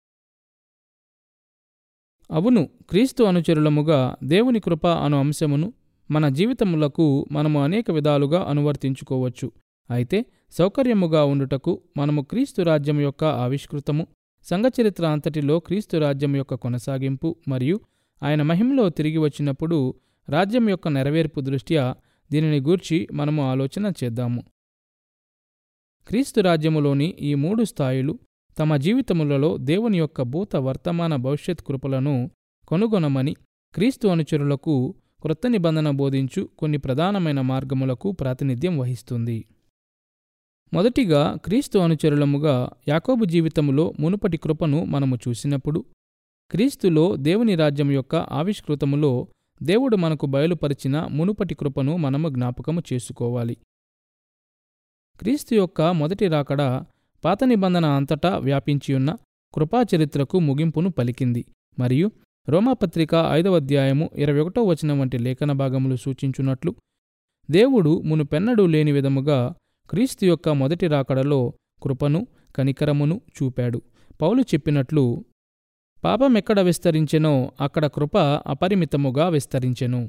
S1: అవును క్రీస్తు అనుచరులముగా దేవుని కృప అను అంశమును మన జీవితములకు మనము అనేక విధాలుగా అనువర్తించుకోవచ్చు అయితే సౌకర్యముగా ఉండుటకు మనము క్రీస్తు రాజ్యం యొక్క ఆవిష్కృతము సంఘచరిత్ర అంతటిలో క్రీస్తు రాజ్యం యొక్క కొనసాగింపు మరియు ఆయన మహిమలో తిరిగి వచ్చినప్పుడు రాజ్యం యొక్క నెరవేర్పు దృష్ట్యా దీనిని గూర్చి మనము ఆలోచన చేద్దాము క్రీస్తు రాజ్యములోని ఈ మూడు స్థాయిలు తమ జీవితములలో దేవుని యొక్క భూత వర్తమాన భవిష్యత్ కృపలను కనుగొనమని క్రీస్తు అనుచరులకు క్రొత్త నిబంధన బోధించు కొన్ని ప్రధానమైన మార్గములకు ప్రాతినిధ్యం వహిస్తుంది మొదటిగా క్రీస్తు అనుచరులముగా యాకోబు జీవితములో మునుపటి కృపను మనము చూసినప్పుడు క్రీస్తులో దేవుని రాజ్యం యొక్క ఆవిష్కృతములో దేవుడు మనకు బయలుపరిచిన మునుపటి కృపను మనము జ్ఞాపకము చేసుకోవాలి క్రీస్తు యొక్క మొదటి రాకడ పాత నిబంధన అంతటా వ్యాపించియున్న కృపాచరిత్రకు ముగింపును పలికింది మరియు రోమాపత్రిక ఐదవ అధ్యాయము ఇరవై ఒకటో వచనం వంటి లేఖన భాగములు సూచించున్నట్లు దేవుడు మునుపెన్నడూ లేని విధముగా క్రీస్తు యొక్క మొదటి రాకడలో కృపను కనికరమును చూపాడు పౌలు చెప్పినట్లు పాపమెక్కడ విస్తరించెనో అక్కడ కృప అపరిమితముగా విస్తరించెను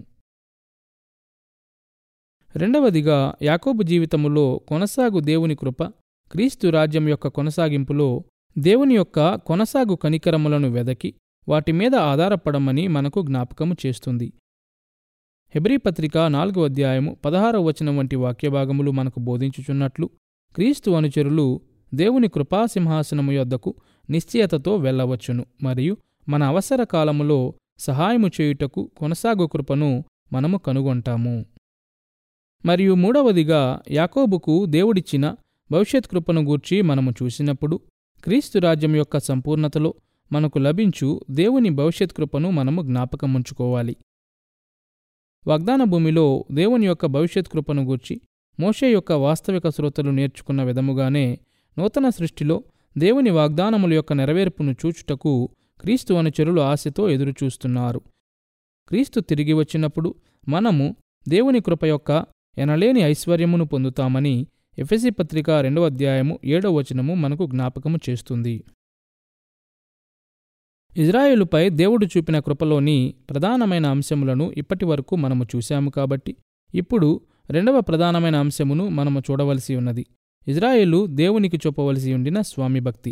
S1: రెండవదిగా యాకోబు జీవితములో కొనసాగు దేవుని కృప క్రీస్తు రాజ్యం యొక్క కొనసాగింపులో దేవుని యొక్క కొనసాగు కనికరములను వెదకి వాటి మీద ఆధారపడమని మనకు జ్ఞాపకము చేస్తుంది హెబ్రీ పత్రిక నాలుగో అధ్యాయము పదహారవ వచనం వంటి వాక్యభాగములు మనకు బోధించుచున్నట్లు క్రీస్తు అనుచరులు దేవుని కృపాసింహాసనము యొద్దకు నిశ్చయతతో వెళ్ళవచ్చును మరియు మన అవసర కాలములో సహాయము చేయుటకు కొనసాగు కృపను మనము కనుగొంటాము మరియు మూడవదిగా యాకోబుకు దేవుడిచ్చిన భవిష్యత్ కృపను గూర్చి మనము చూసినప్పుడు క్రీస్తు రాజ్యం యొక్క సంపూర్ణతలో మనకు లభించు దేవుని భవిష్యత్ కృపను మనము జ్ఞాపకముంచుకోవాలి వాగ్దాన భూమిలో దేవుని యొక్క భవిష్యత్ కృపను గూర్చి మోషే యొక్క వాస్తవిక శ్రోతలు నేర్చుకున్న విధముగానే నూతన సృష్టిలో దేవుని వాగ్దానముల యొక్క నెరవేర్పును చూచుటకు క్రీస్తు అనుచరులు ఆశతో ఎదురుచూస్తున్నారు క్రీస్తు తిరిగి వచ్చినప్పుడు మనము దేవుని కృప యొక్క ఎనలేని ఐశ్వర్యమును పొందుతామని ఎఫెసి పత్రిక రెండవ అధ్యాయము ఏడవ వచనము మనకు జ్ఞాపకము చేస్తుంది ఇజ్రాయేలుపై దేవుడు చూపిన కృపలోని ప్రధానమైన అంశములను ఇప్పటి వరకు మనము చూశాము కాబట్టి ఇప్పుడు రెండవ ప్రధానమైన అంశమును మనము చూడవలసి ఉన్నది ఇజ్రాయేలు దేవునికి చూపవలసి ఉండిన స్వామి భక్తి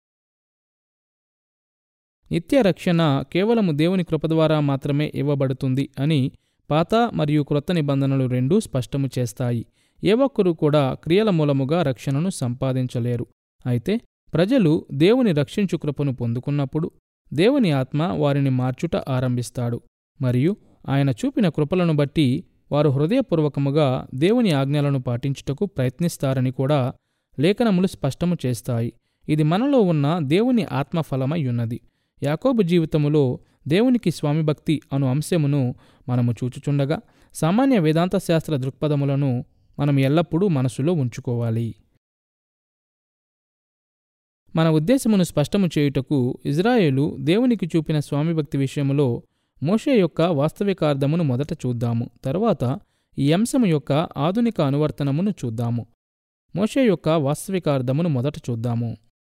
S1: నిత్య రక్షణ కేవలము దేవుని కృప ద్వారా మాత్రమే ఇవ్వబడుతుంది అని పాత మరియు క్రొత్త నిబంధనలు రెండూ స్పష్టము చేస్తాయి ఏ ఒక్కరూ కూడా క్రియల మూలముగా రక్షణను సంపాదించలేరు అయితే ప్రజలు దేవుని రక్షించు కృపను పొందుకున్నప్పుడు దేవుని ఆత్మ వారిని మార్చుట ఆరంభిస్తాడు మరియు ఆయన చూపిన కృపలను బట్టి వారు హృదయపూర్వకముగా దేవుని ఆజ్ఞలను పాటించుటకు ప్రయత్నిస్తారని కూడా లేఖనములు స్పష్టము చేస్తాయి ఇది మనలో ఉన్న దేవుని ఆత్మఫలమై ఉన్నది యాకోబు జీవితములో దేవునికి స్వామిభక్తి అను అంశమును మనము చూచుచుండగా సామాన్య వేదాంత శాస్త్ర దృక్పథములను మనం ఎల్లప్పుడూ మనసులో ఉంచుకోవాలి మన ఉద్దేశమును స్పష్టము చేయుటకు ఇజ్రాయేలు దేవునికి చూపిన స్వామిభక్తి విషయములో మోషే యొక్క వాస్తవికార్థమును మొదట చూద్దాము తరువాత ఈ అంశము యొక్క ఆధునిక అనువర్తనమును చూద్దాము మోషే యొక్క వాస్తవికార్థమును మొదట చూద్దాము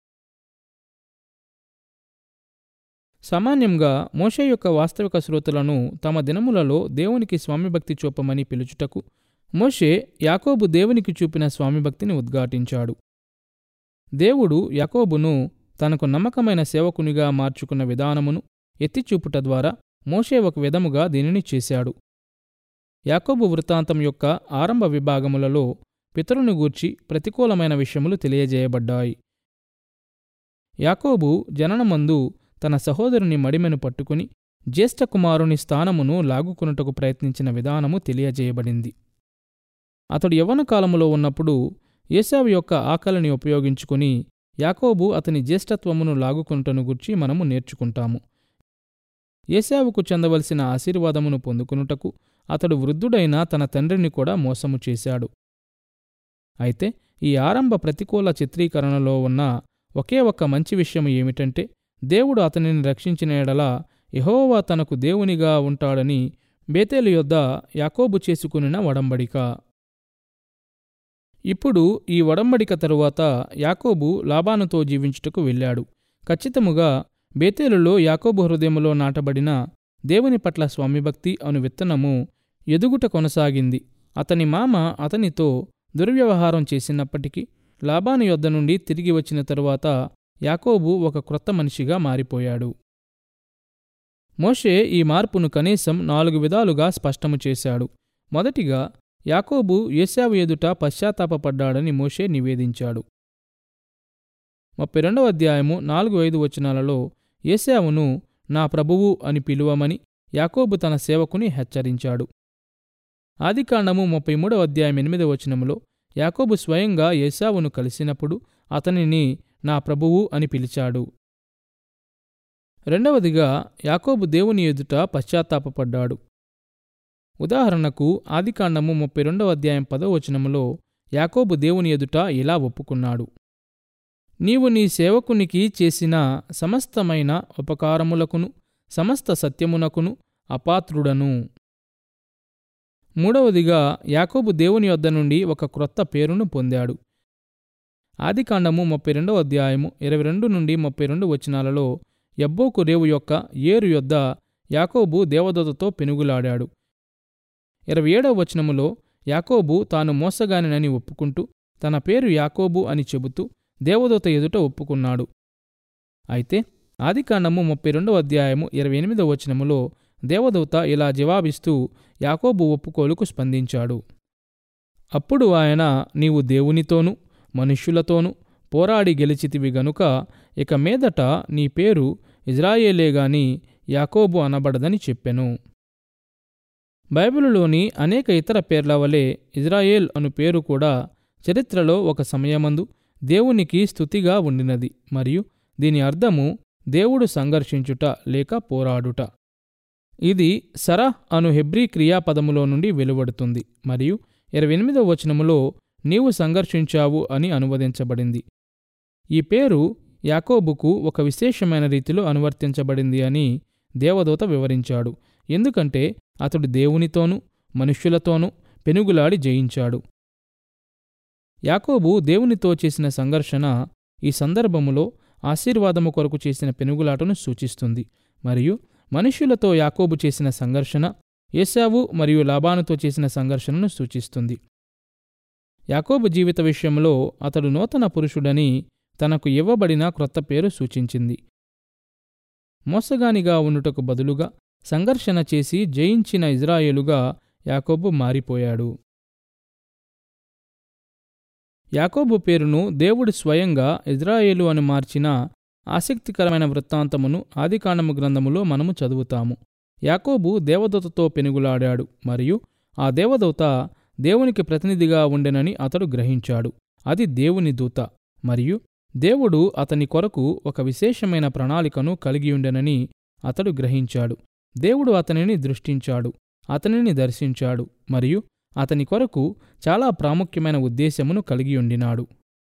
S1: సామాన్యంగా మోషే యొక్క వాస్తవిక శ్రోతలను తమ దినములలో దేవునికి స్వామిభక్తి చూపమని పిలుచుటకు మోషే యాకోబు దేవునికి చూపిన స్వామిభక్తిని ఉద్ఘాటించాడు దేవుడు యాకోబును తనకు నమ్మకమైన సేవకునిగా మార్చుకున్న విధానమును ఎత్తిచూపుట ద్వారా మోషే ఒక విధముగా దీనిని చేశాడు యాకోబు వృత్తాంతం యొక్క ఆరంభ విభాగములలో పితరుని గూర్చి ప్రతికూలమైన విషయములు తెలియజేయబడ్డాయి యాకోబు జననమందు తన సహోదరుని మడిమెను పట్టుకుని జ్యేష్ఠ కుమారుని స్థానమును లాగుకొనుటకు ప్రయత్నించిన విధానము తెలియజేయబడింది అతడు యవ్వన కాలములో ఉన్నప్పుడు ఏసావు యొక్క ఆకలిని ఉపయోగించుకుని యాకోబు అతని జ్యేష్ఠత్వమును లాగుకొనుటను గుర్చి మనము నేర్చుకుంటాము ఏసావుకు చెందవలసిన ఆశీర్వాదమును పొందుకునుటకు అతడు వృద్ధుడైన తన తండ్రిని కూడా మోసము చేశాడు అయితే ఈ ఆరంభ ప్రతికూల చిత్రీకరణలో ఉన్న ఒకే ఒక్క మంచి విషయం ఏమిటంటే దేవుడు అతనిని రక్షించిన ఎడల యెహోవా తనకు దేవునిగా ఉంటాడని బేతేలు యొద్ద యాకోబు చేసుకునిన వడంబడిక ఇప్పుడు ఈ వడంబడిక తరువాత యాకోబు లాబానుతో జీవించుటకు వెళ్ళాడు ఖచ్చితముగా బేతేలులో యాకోబు హృదయములో నాటబడిన దేవుని పట్ల స్వామిభక్తి అను విత్తనము ఎదుగుట కొనసాగింది అతని మామ అతనితో దుర్వ్యవహారం చేసినప్పటికీ లాబాను యొద్ద నుండి తిరిగి వచ్చిన తరువాత యాకోబు ఒక క్రొత్త మనిషిగా మారిపోయాడు మోషే ఈ మార్పును కనీసం నాలుగు విధాలుగా స్పష్టము చేశాడు మొదటిగా యాకోబు ఏశావు ఎదుట పశ్చాత్తాపపడ్డాడని మోషే నివేదించాడు ముప్పై రెండవ అధ్యాయము నాలుగు ఐదు వచనాలలో ఏశావును నా ప్రభువు అని పిలువమని యాకోబు తన సేవకుని హెచ్చరించాడు ఆదికాండము ముప్పై మూడవ అధ్యాయం ఎనిమిదవ వచనములో యాకోబు స్వయంగా ఏశావును కలిసినప్పుడు అతనిని నా ప్రభువు అని పిలిచాడు రెండవదిగా యాకోబు దేవుని ఎదుట పశ్చాత్తాపపడ్డాడు ఉదాహరణకు ఆదికాండము ముప్పై రెండవ అధ్యాయం పదో వచనములో యాకోబు దేవుని ఎదుట ఇలా ఒప్పుకున్నాడు నీవు నీ సేవకునికి చేసిన సమస్తమైన ఉపకారములకును సమస్త సత్యమునకును అపాత్రుడను మూడవదిగా యాకోబు దేవుని వద్ద నుండి ఒక క్రొత్త పేరును పొందాడు ఆదికాండము ముప్పై రెండవ అధ్యాయము ఇరవై రెండు నుండి ముప్పై రెండు వచనాలలో ఎబ్బోకు రేవు యొక్క ఏరు యొద్ద యాకోబు దేవదూతతో పెనుగులాడాడు ఇరవై ఏడవ వచనములో యాకోబు తాను మోసగానినని ఒప్పుకుంటూ తన పేరు యాకోబు అని చెబుతూ దేవదూత ఎదుట ఒప్పుకున్నాడు అయితే ఆదికాండము ముప్పై రెండవ అధ్యాయము ఇరవై ఎనిమిదవ వచనములో దేవదూత ఇలా జవాబిస్తూ యాకోబు ఒప్పుకోలుకు స్పందించాడు అప్పుడు ఆయన నీవు దేవునితోనూ మనుష్యులతోనూ పోరాడి గెలిచితివి గనుక ఇక మీదట నీ పేరు ఇజ్రాయేలే గాని యాకోబు అనబడదని చెప్పెను బైబిలులోని అనేక ఇతర పేర్ల వలె ఇజ్రాయేల్ అను పేరు కూడా చరిత్రలో ఒక సమయమందు దేవునికి స్తుతిగా ఉండినది మరియు దీని అర్థము దేవుడు సంఘర్షించుట లేక పోరాడుట ఇది సరహ్ అను హెబ్రీ క్రియాపదములో నుండి వెలువడుతుంది మరియు ఇరవై ఎనిమిదవ వచనములో నీవు సంఘర్షించావు అని అనువదించబడింది ఈ పేరు యాకోబుకు ఒక విశేషమైన రీతిలో అనువర్తించబడింది అని దేవదూత వివరించాడు ఎందుకంటే అతడు దేవునితోనూ మనుష్యులతోనూ పెనుగులాడి జయించాడు యాకోబు దేవునితో చేసిన సంఘర్షణ ఈ సందర్భములో ఆశీర్వాదము కొరకు చేసిన పెనుగులాటను సూచిస్తుంది మరియు మనుష్యులతో యాకోబు చేసిన సంఘర్షణ ఏశావు మరియు లాబానుతో చేసిన సంఘర్షణను సూచిస్తుంది యాకోబు జీవిత విషయంలో అతడు నూతన పురుషుడని తనకు ఇవ్వబడిన క్రొత్త పేరు సూచించింది మోసగానిగా ఉండుటకు బదులుగా సంఘర్షణ చేసి జయించిన ఇజ్రాయేలుగా యాకోబు మారిపోయాడు యాకోబు పేరును దేవుడు స్వయంగా ఇజ్రాయేలు అని మార్చిన ఆసక్తికరమైన వృత్తాంతమును ఆదికాండము గ్రంథములో మనము చదువుతాము యాకోబు దేవదూతతో పెనుగులాడాడు మరియు ఆ దేవదూత దేవునికి ప్రతినిధిగా ఉండెనని అతడు గ్రహించాడు అది దేవుని దూత మరియు దేవుడు అతని కొరకు ఒక విశేషమైన ప్రణాళికను కలిగియుండెనని అతడు గ్రహించాడు దేవుడు అతనిని దృష్టించాడు అతనిని దర్శించాడు మరియు అతని కొరకు చాలా ప్రాముఖ్యమైన ఉద్దేశమును కలిగియుండినాడు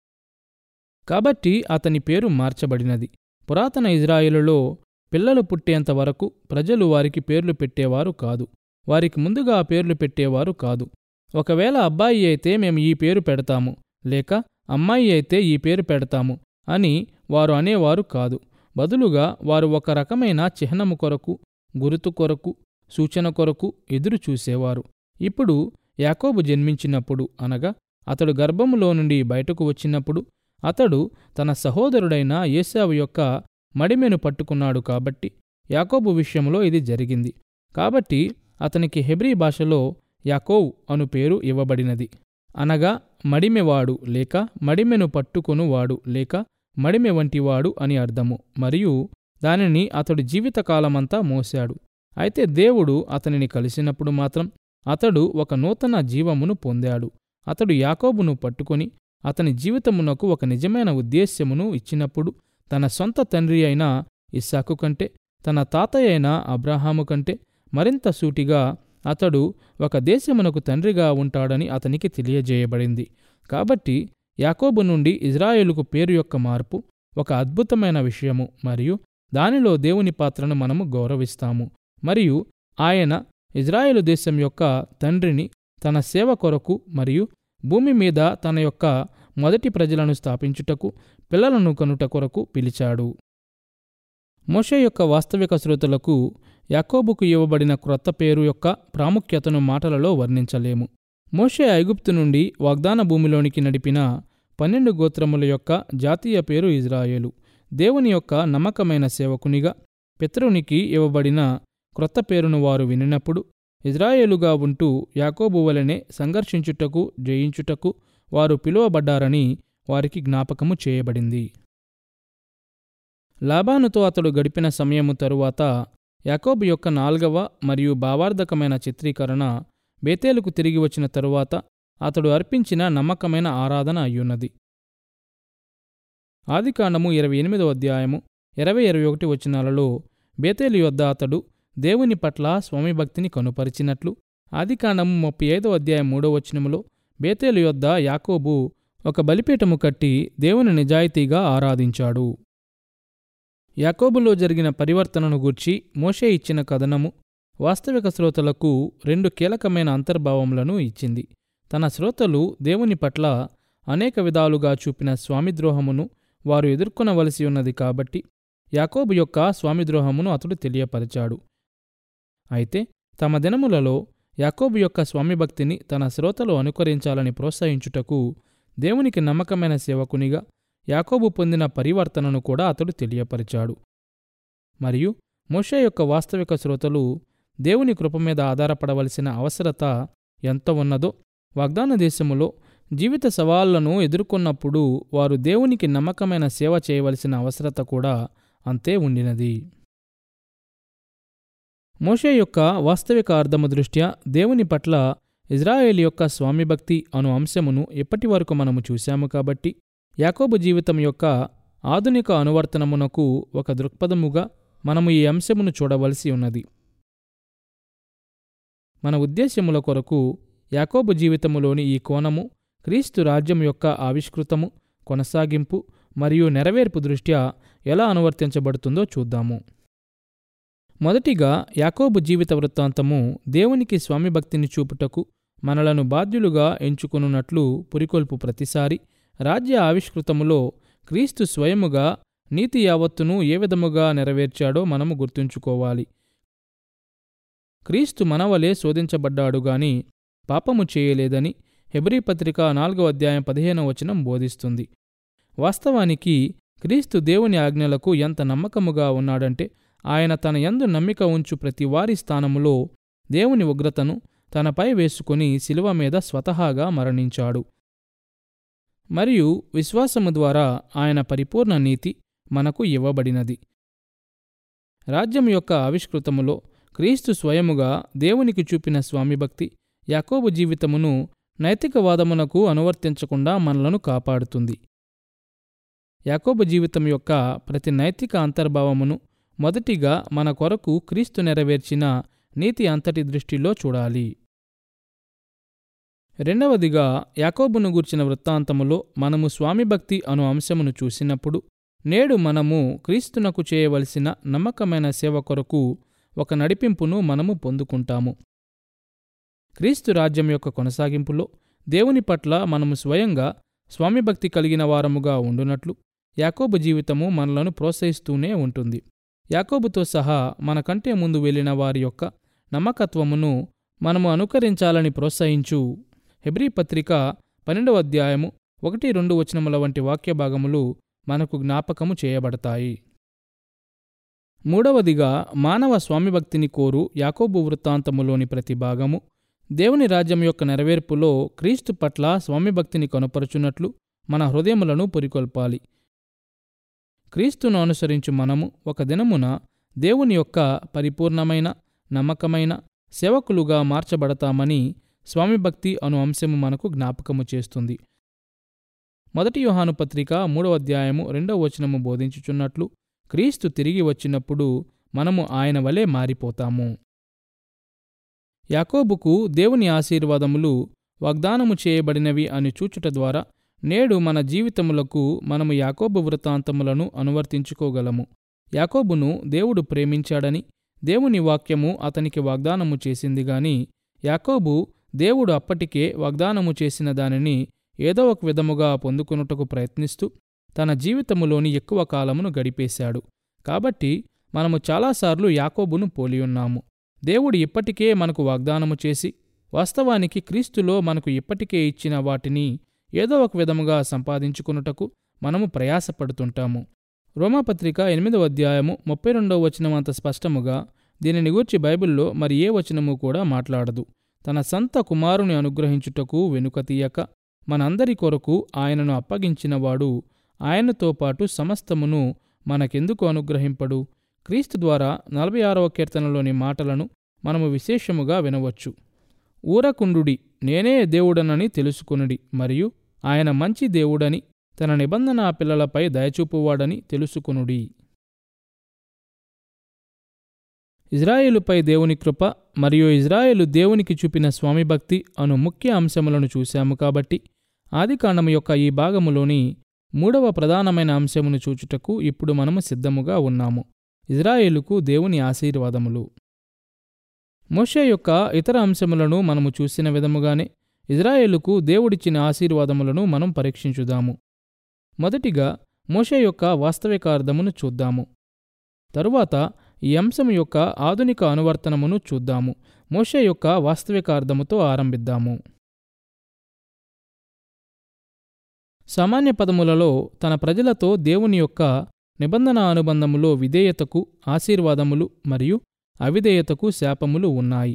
S1: కాబట్టి అతని పేరు మార్చబడినది పురాతన ఇజ్రాయిలులో పిల్లలు పుట్టేంత వరకు ప్రజలు వారికి పేర్లు పెట్టేవారు కాదు వారికి ముందుగా పేర్లు పెట్టేవారు కాదు ఒకవేళ అబ్బాయి అయితే మేము ఈ పేరు పెడతాము లేక అమ్మాయి అయితే ఈ పేరు పెడతాము అని వారు అనేవారు కాదు బదులుగా వారు ఒక రకమైన చిహ్నము కొరకు గురుతు కొరకు సూచన కొరకు ఎదురు చూసేవారు ఇప్పుడు యాకోబు జన్మించినప్పుడు అనగా అతడు గర్భములో నుండి బయటకు వచ్చినప్పుడు అతడు తన సహోదరుడైన ఏసావు యొక్క మడిమెను పట్టుకున్నాడు కాబట్టి యాకోబు విషయంలో ఇది జరిగింది కాబట్టి అతనికి హెబ్రీ భాషలో యాకోవ్ అను పేరు ఇవ్వబడినది అనగా మడిమెవాడు లేక మడిమెను పట్టుకొనువాడు లేక మడిమె వంటివాడు అని అర్థము మరియు దానిని అతడు జీవితకాలమంతా మోశాడు అయితే దేవుడు అతనిని కలిసినప్పుడు మాత్రం అతడు ఒక నూతన జీవమును పొందాడు అతడు యాకోబును పట్టుకొని అతని జీవితమునకు ఒక నిజమైన ఉద్దేశ్యమును ఇచ్చినప్పుడు తన సొంత తండ్రి అయిన ఇస్సాకు కంటే తన తాతయ్య అయిన అబ్రహాము కంటే మరింత సూటిగా అతడు ఒక దేశమునకు తండ్రిగా ఉంటాడని అతనికి తెలియజేయబడింది కాబట్టి యాకోబు నుండి ఇజ్రాయేలుకు పేరు యొక్క మార్పు ఒక అద్భుతమైన విషయము మరియు దానిలో దేవుని పాత్రను మనము గౌరవిస్తాము మరియు ఆయన ఇజ్రాయేలు దేశం యొక్క తండ్రిని తన సేవ కొరకు మరియు భూమి మీద తన యొక్క మొదటి ప్రజలను స్థాపించుటకు పిల్లలను కనుట కొరకు పిలిచాడు మోషే యొక్క వాస్తవిక శ్రోతలకు యాకోబుకు ఇవ్వబడిన క్రొత్త పేరు యొక్క ప్రాముఖ్యతను మాటలలో వర్ణించలేము మోషే ఐగుప్తు నుండి వాగ్దాన భూమిలోనికి నడిపిన పన్నెండు గోత్రముల యొక్క జాతీయ పేరు ఇజ్రాయేలు దేవుని యొక్క నమ్మకమైన సేవకునిగా పితరునికి ఇవ్వబడిన క్రొత్త పేరును వారు వినినప్పుడు ఇజ్రాయేలుగా ఉంటూ యాకోబు వలెనే సంఘర్షించుటకు జయించుటకు వారు పిలువబడ్డారని వారికి జ్ఞాపకము చేయబడింది లాబానుతో అతడు గడిపిన సమయము తరువాత యాకోబు యొక్క నాల్గవ మరియు భావార్థకమైన చిత్రీకరణ బేతేలుకు తిరిగి వచ్చిన తరువాత అతడు అర్పించిన నమ్మకమైన ఆరాధన అయ్యున్నది ఆదికాండము ఇరవై ఎనిమిదవ అధ్యాయము ఇరవై ఇరవై ఒకటి వచనాలలో బేతేలు యొద్ద అతడు దేవుని పట్ల స్వామి భక్తిని కనుపరిచినట్లు ఆదికాండము ముప్పై ఐదవ అధ్యాయం మూడవ వచనములో బేతేలు యొద్ద యాకోబు ఒక బలిపీఠము కట్టి దేవుని నిజాయితీగా ఆరాధించాడు యాకోబులో జరిగిన పరివర్తనను గూర్చి మోషే ఇచ్చిన కథనము వాస్తవిక శ్రోతలకు రెండు కీలకమైన అంతర్భావములను ఇచ్చింది తన శ్రోతలు దేవుని పట్ల అనేక విధాలుగా చూపిన స్వామిద్రోహమును వారు ఎదుర్కొనవలసి ఉన్నది కాబట్టి యాకోబు యొక్క స్వామిద్రోహమును అతడు తెలియపరిచాడు అయితే తమ దినములలో యాకోబు యొక్క స్వామిభక్తిని తన శ్రోతలు అనుకరించాలని ప్రోత్సహించుటకు దేవునికి నమ్మకమైన సేవకునిగా యాకోబు పొందిన పరివర్తనను కూడా అతడు తెలియపరిచాడు మరియు మోషే యొక్క వాస్తవిక శ్రోతలు దేవుని కృప మీద ఆధారపడవలసిన అవసరత ఎంత ఉన్నదో వాగ్దాన దేశములో జీవిత సవాళ్లను ఎదుర్కొన్నప్పుడు వారు దేవునికి నమ్మకమైన సేవ చేయవలసిన అవసరత కూడా అంతే ఉండినది మోషే యొక్క వాస్తవిక అర్థము దృష్ట్యా దేవుని పట్ల ఇజ్రాయేల్ యొక్క స్వామిభక్తి అను అంశమును ఇప్పటి వరకు మనము చూశాము కాబట్టి యాకోబు జీవితం యొక్క ఆధునిక అనువర్తనమునకు ఒక దృక్పథముగా మనము ఈ అంశమును చూడవలసి ఉన్నది మన ఉద్దేశ్యముల కొరకు యాకోబు జీవితములోని ఈ కోణము క్రీస్తు రాజ్యం యొక్క ఆవిష్కృతము కొనసాగింపు మరియు నెరవేర్పు దృష్ట్యా ఎలా అనువర్తించబడుతుందో చూద్దాము మొదటిగా యాకోబు జీవిత వృత్తాంతము దేవునికి స్వామిభక్తిని చూపుటకు మనలను బాధ్యులుగా ఎంచుకునున్నట్లు పురికొల్పు ప్రతిసారి రాజ్య ఆవిష్కృతములో క్రీస్తు స్వయముగా నీతి యావత్తును ఏ విధముగా నెరవేర్చాడో మనము గుర్తుంచుకోవాలి క్రీస్తు మనవలే శోధించబడ్డాడు గాని పాపము చేయలేదని హెబ్రీ పత్రిక నాలుగో అధ్యాయం పదిహేనవ వచనం బోధిస్తుంది వాస్తవానికి క్రీస్తు దేవుని ఆజ్ఞలకు ఎంత నమ్మకముగా ఉన్నాడంటే ఆయన తన యందు నమ్మిక ఉంచు ప్రతి వారి స్థానములో దేవుని ఉగ్రతను తనపై వేసుకుని శిలువ మీద స్వతహాగా మరణించాడు మరియు విశ్వాసము ద్వారా ఆయన పరిపూర్ణ నీతి మనకు ఇవ్వబడినది రాజ్యం యొక్క ఆవిష్కృతములో క్రీస్తు స్వయముగా దేవునికి చూపిన స్వామి భక్తి యాకోబు జీవితమును నైతికవాదమునకు అనువర్తించకుండా మనలను కాపాడుతుంది యాకోబు జీవితం యొక్క ప్రతి నైతిక అంతర్భావమును మొదటిగా మన కొరకు క్రీస్తు నెరవేర్చిన నీతి అంతటి దృష్టిలో చూడాలి రెండవదిగా యాకోబును గూర్చిన వృత్తాంతములో మనము స్వామి భక్తి అను అంశమును చూసినప్పుడు నేడు మనము క్రీస్తునకు చేయవలసిన నమ్మకమైన సేవ కొరకు ఒక నడిపింపును మనము పొందుకుంటాము క్రీస్తు రాజ్యం యొక్క కొనసాగింపులో దేవుని పట్ల మనము స్వయంగా స్వామి భక్తి కలిగిన వారముగా ఉండునట్లు యాకోబు జీవితము మనలను ప్రోత్సహిస్తూనే ఉంటుంది యాకోబుతో సహా మనకంటే ముందు వెళ్ళిన వారి యొక్క నమ్మకత్వమును మనము అనుకరించాలని ప్రోత్సహించు హెబ్రీ పత్రిక పన్నెండవ అధ్యాయము ఒకటి రెండు వచనముల వంటి వాక్య భాగములు మనకు జ్ఞాపకము చేయబడతాయి మూడవదిగా మానవ స్వామిభక్తిని కోరు యాకోబు వృత్తాంతములోని ప్రతి భాగము దేవుని రాజ్యం యొక్క నెరవేర్పులో క్రీస్తు పట్ల స్వామిభక్తిని కనుపరుచున్నట్లు మన హృదయములను పురికొల్పాలి క్రీస్తును అనుసరించు మనము ఒక దినమున దేవుని యొక్క పరిపూర్ణమైన నమ్మకమైన సేవకులుగా మార్చబడతామని స్వామిభక్తి అను అంశము మనకు జ్ఞాపకము చేస్తుంది మొదటి యోహాను పత్రిక మూడవ అధ్యాయము రెండవ వచనము బోధించుచున్నట్లు క్రీస్తు తిరిగి వచ్చినప్పుడు మనము ఆయన వలె మారిపోతాము యాకోబుకు దేవుని ఆశీర్వాదములు వాగ్దానము చేయబడినవి అని చూచుట ద్వారా నేడు మన జీవితములకు మనము యాకోబు వృత్తాంతములను అనువర్తించుకోగలము యాకోబును దేవుడు ప్రేమించాడని దేవుని వాక్యము అతనికి వాగ్దానము చేసింది గాని యాకోబు దేవుడు అప్పటికే వాగ్దానము చేసిన దానిని ఏదో ఒక విధముగా పొందుకొనుటకు ప్రయత్నిస్తూ తన జీవితములోని ఎక్కువ కాలమును గడిపేశాడు కాబట్టి మనము చాలాసార్లు యాకోబును పోలియున్నాము దేవుడు ఇప్పటికే మనకు వాగ్దానము చేసి వాస్తవానికి క్రీస్తులో మనకు ఇప్పటికే ఇచ్చిన వాటిని ఏదో ఒక విధముగా సంపాదించుకున్నటకు మనము ప్రయాసపడుతుంటాము రోమాపత్రిక ఎనిమిదవ అధ్యాయము ముప్పై రెండవ వచనం అంత స్పష్టముగా దీనిని గూర్చి బైబిల్లో మరి ఏ వచనము కూడా మాట్లాడదు తన సంత కుమారుని అనుగ్రహించుటకు వెనుక తీయక మనందరి కొరకు ఆయనను అప్పగించినవాడు ఆయనతో పాటు సమస్తమును మనకెందుకు అనుగ్రహింపడు క్రీస్తు ద్వారా నలభై ఆరవ కీర్తనలోని మాటలను మనము విశేషముగా వినవచ్చు ఊరకుండుడి నేనే దేవుడనని తెలుసుకొనుడి మరియు ఆయన మంచి దేవుడని తన నిబంధన పిల్లలపై దయచూపువాడని తెలుసుకొనుడి ఇజ్రాయేలుపై దేవుని కృప మరియు ఇజ్రాయేలు దేవునికి చూపిన స్వామి భక్తి అను ముఖ్య అంశములను చూశాము కాబట్టి ఆదికాండము యొక్క ఈ భాగములోని మూడవ ప్రధానమైన అంశమును చూచుటకు ఇప్పుడు మనము సిద్ధముగా ఉన్నాము ఇజ్రాయేలుకు దేవుని ఆశీర్వాదములు మోషే యొక్క ఇతర అంశములను మనము చూసిన విధముగానే ఇజ్రాయేలుకు దేవుడిచ్చిన ఆశీర్వాదములను మనం పరీక్షించుదాము మొదటిగా మోషే యొక్క వాస్తవిక అర్థమును చూద్దాము తరువాత ఈ అంశం యొక్క ఆధునిక అనువర్తనమును చూద్దాము మోషే యొక్క వాస్తవిక అర్థముతో ఆరంభిద్దాము సామాన్య పదములలో తన ప్రజలతో దేవుని యొక్క నిబంధన అనుబంధములో విధేయతకు ఆశీర్వాదములు మరియు అవిధేయతకు శాపములు ఉన్నాయి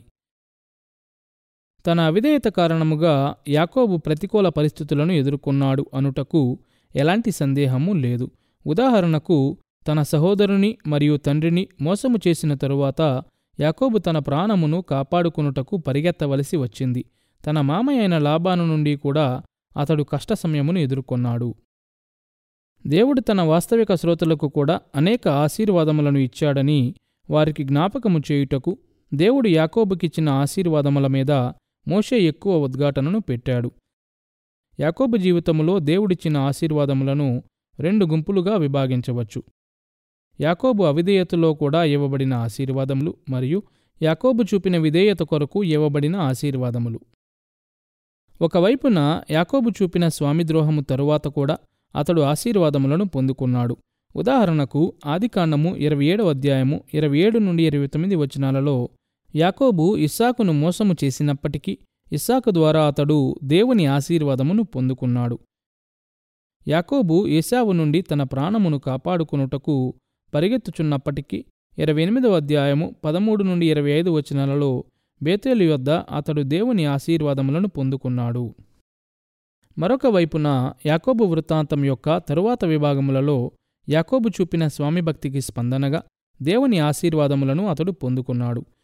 S1: తన అవిధేయత కారణముగా యాకోబు ప్రతికూల పరిస్థితులను ఎదుర్కొన్నాడు అనుటకు ఎలాంటి సందేహము లేదు ఉదాహరణకు తన సహోదరుని మరియు తండ్రిని మోసము చేసిన తరువాత యాకోబు తన ప్రాణమును కాపాడుకునుటకు పరిగెత్తవలసి వచ్చింది తన మామయ్య అయిన లాబాను నుండి కూడా అతడు కష్ట సమయమును ఎదుర్కొన్నాడు దేవుడు తన వాస్తవిక శ్రోతలకు కూడా అనేక ఆశీర్వాదములను ఇచ్చాడని వారికి జ్ఞాపకము చేయుటకు దేవుడు యాకోబుకిచ్చిన ఆశీర్వాదముల మీద మోషే ఎక్కువ ఉద్ఘాటనను పెట్టాడు యాకోబు జీవితములో దేవుడిచ్చిన ఆశీర్వాదములను రెండు గుంపులుగా విభాగించవచ్చు యాకోబు అవిధేయతలో కూడా ఇవ్వబడిన ఆశీర్వాదములు మరియు యాకోబు చూపిన విధేయత కొరకు ఇవ్వబడిన ఆశీర్వాదములు ఒకవైపున యాకోబు చూపిన స్వామిద్రోహము తరువాత కూడా అతడు ఆశీర్వాదములను పొందుకున్నాడు ఉదాహరణకు ఆదికాండము ఇరవై ఏడవ అధ్యాయము ఇరవై ఏడు నుండి ఇరవై తొమ్మిది వచనాలలో యాకోబు ఇస్సాకును మోసము చేసినప్పటికీ ఇస్సాకు ద్వారా అతడు దేవుని ఆశీర్వాదమును పొందుకున్నాడు యాకోబు ఏశావు నుండి తన ప్రాణమును కాపాడుకునుటకు పరిగెత్తుచున్నప్పటికీ ఇరవై ఎనిమిదవ అధ్యాయము పదమూడు నుండి ఇరవై ఐదు వచనాలలో బేతేలు యొద్ద అతడు దేవుని ఆశీర్వాదములను పొందుకున్నాడు మరొక వైపున యాకోబు వృత్తాంతం యొక్క తరువాత విభాగములలో యాకోబు చూపిన స్వామి భక్తికి స్పందనగా దేవుని ఆశీర్వాదములను అతడు పొందుకున్నాడు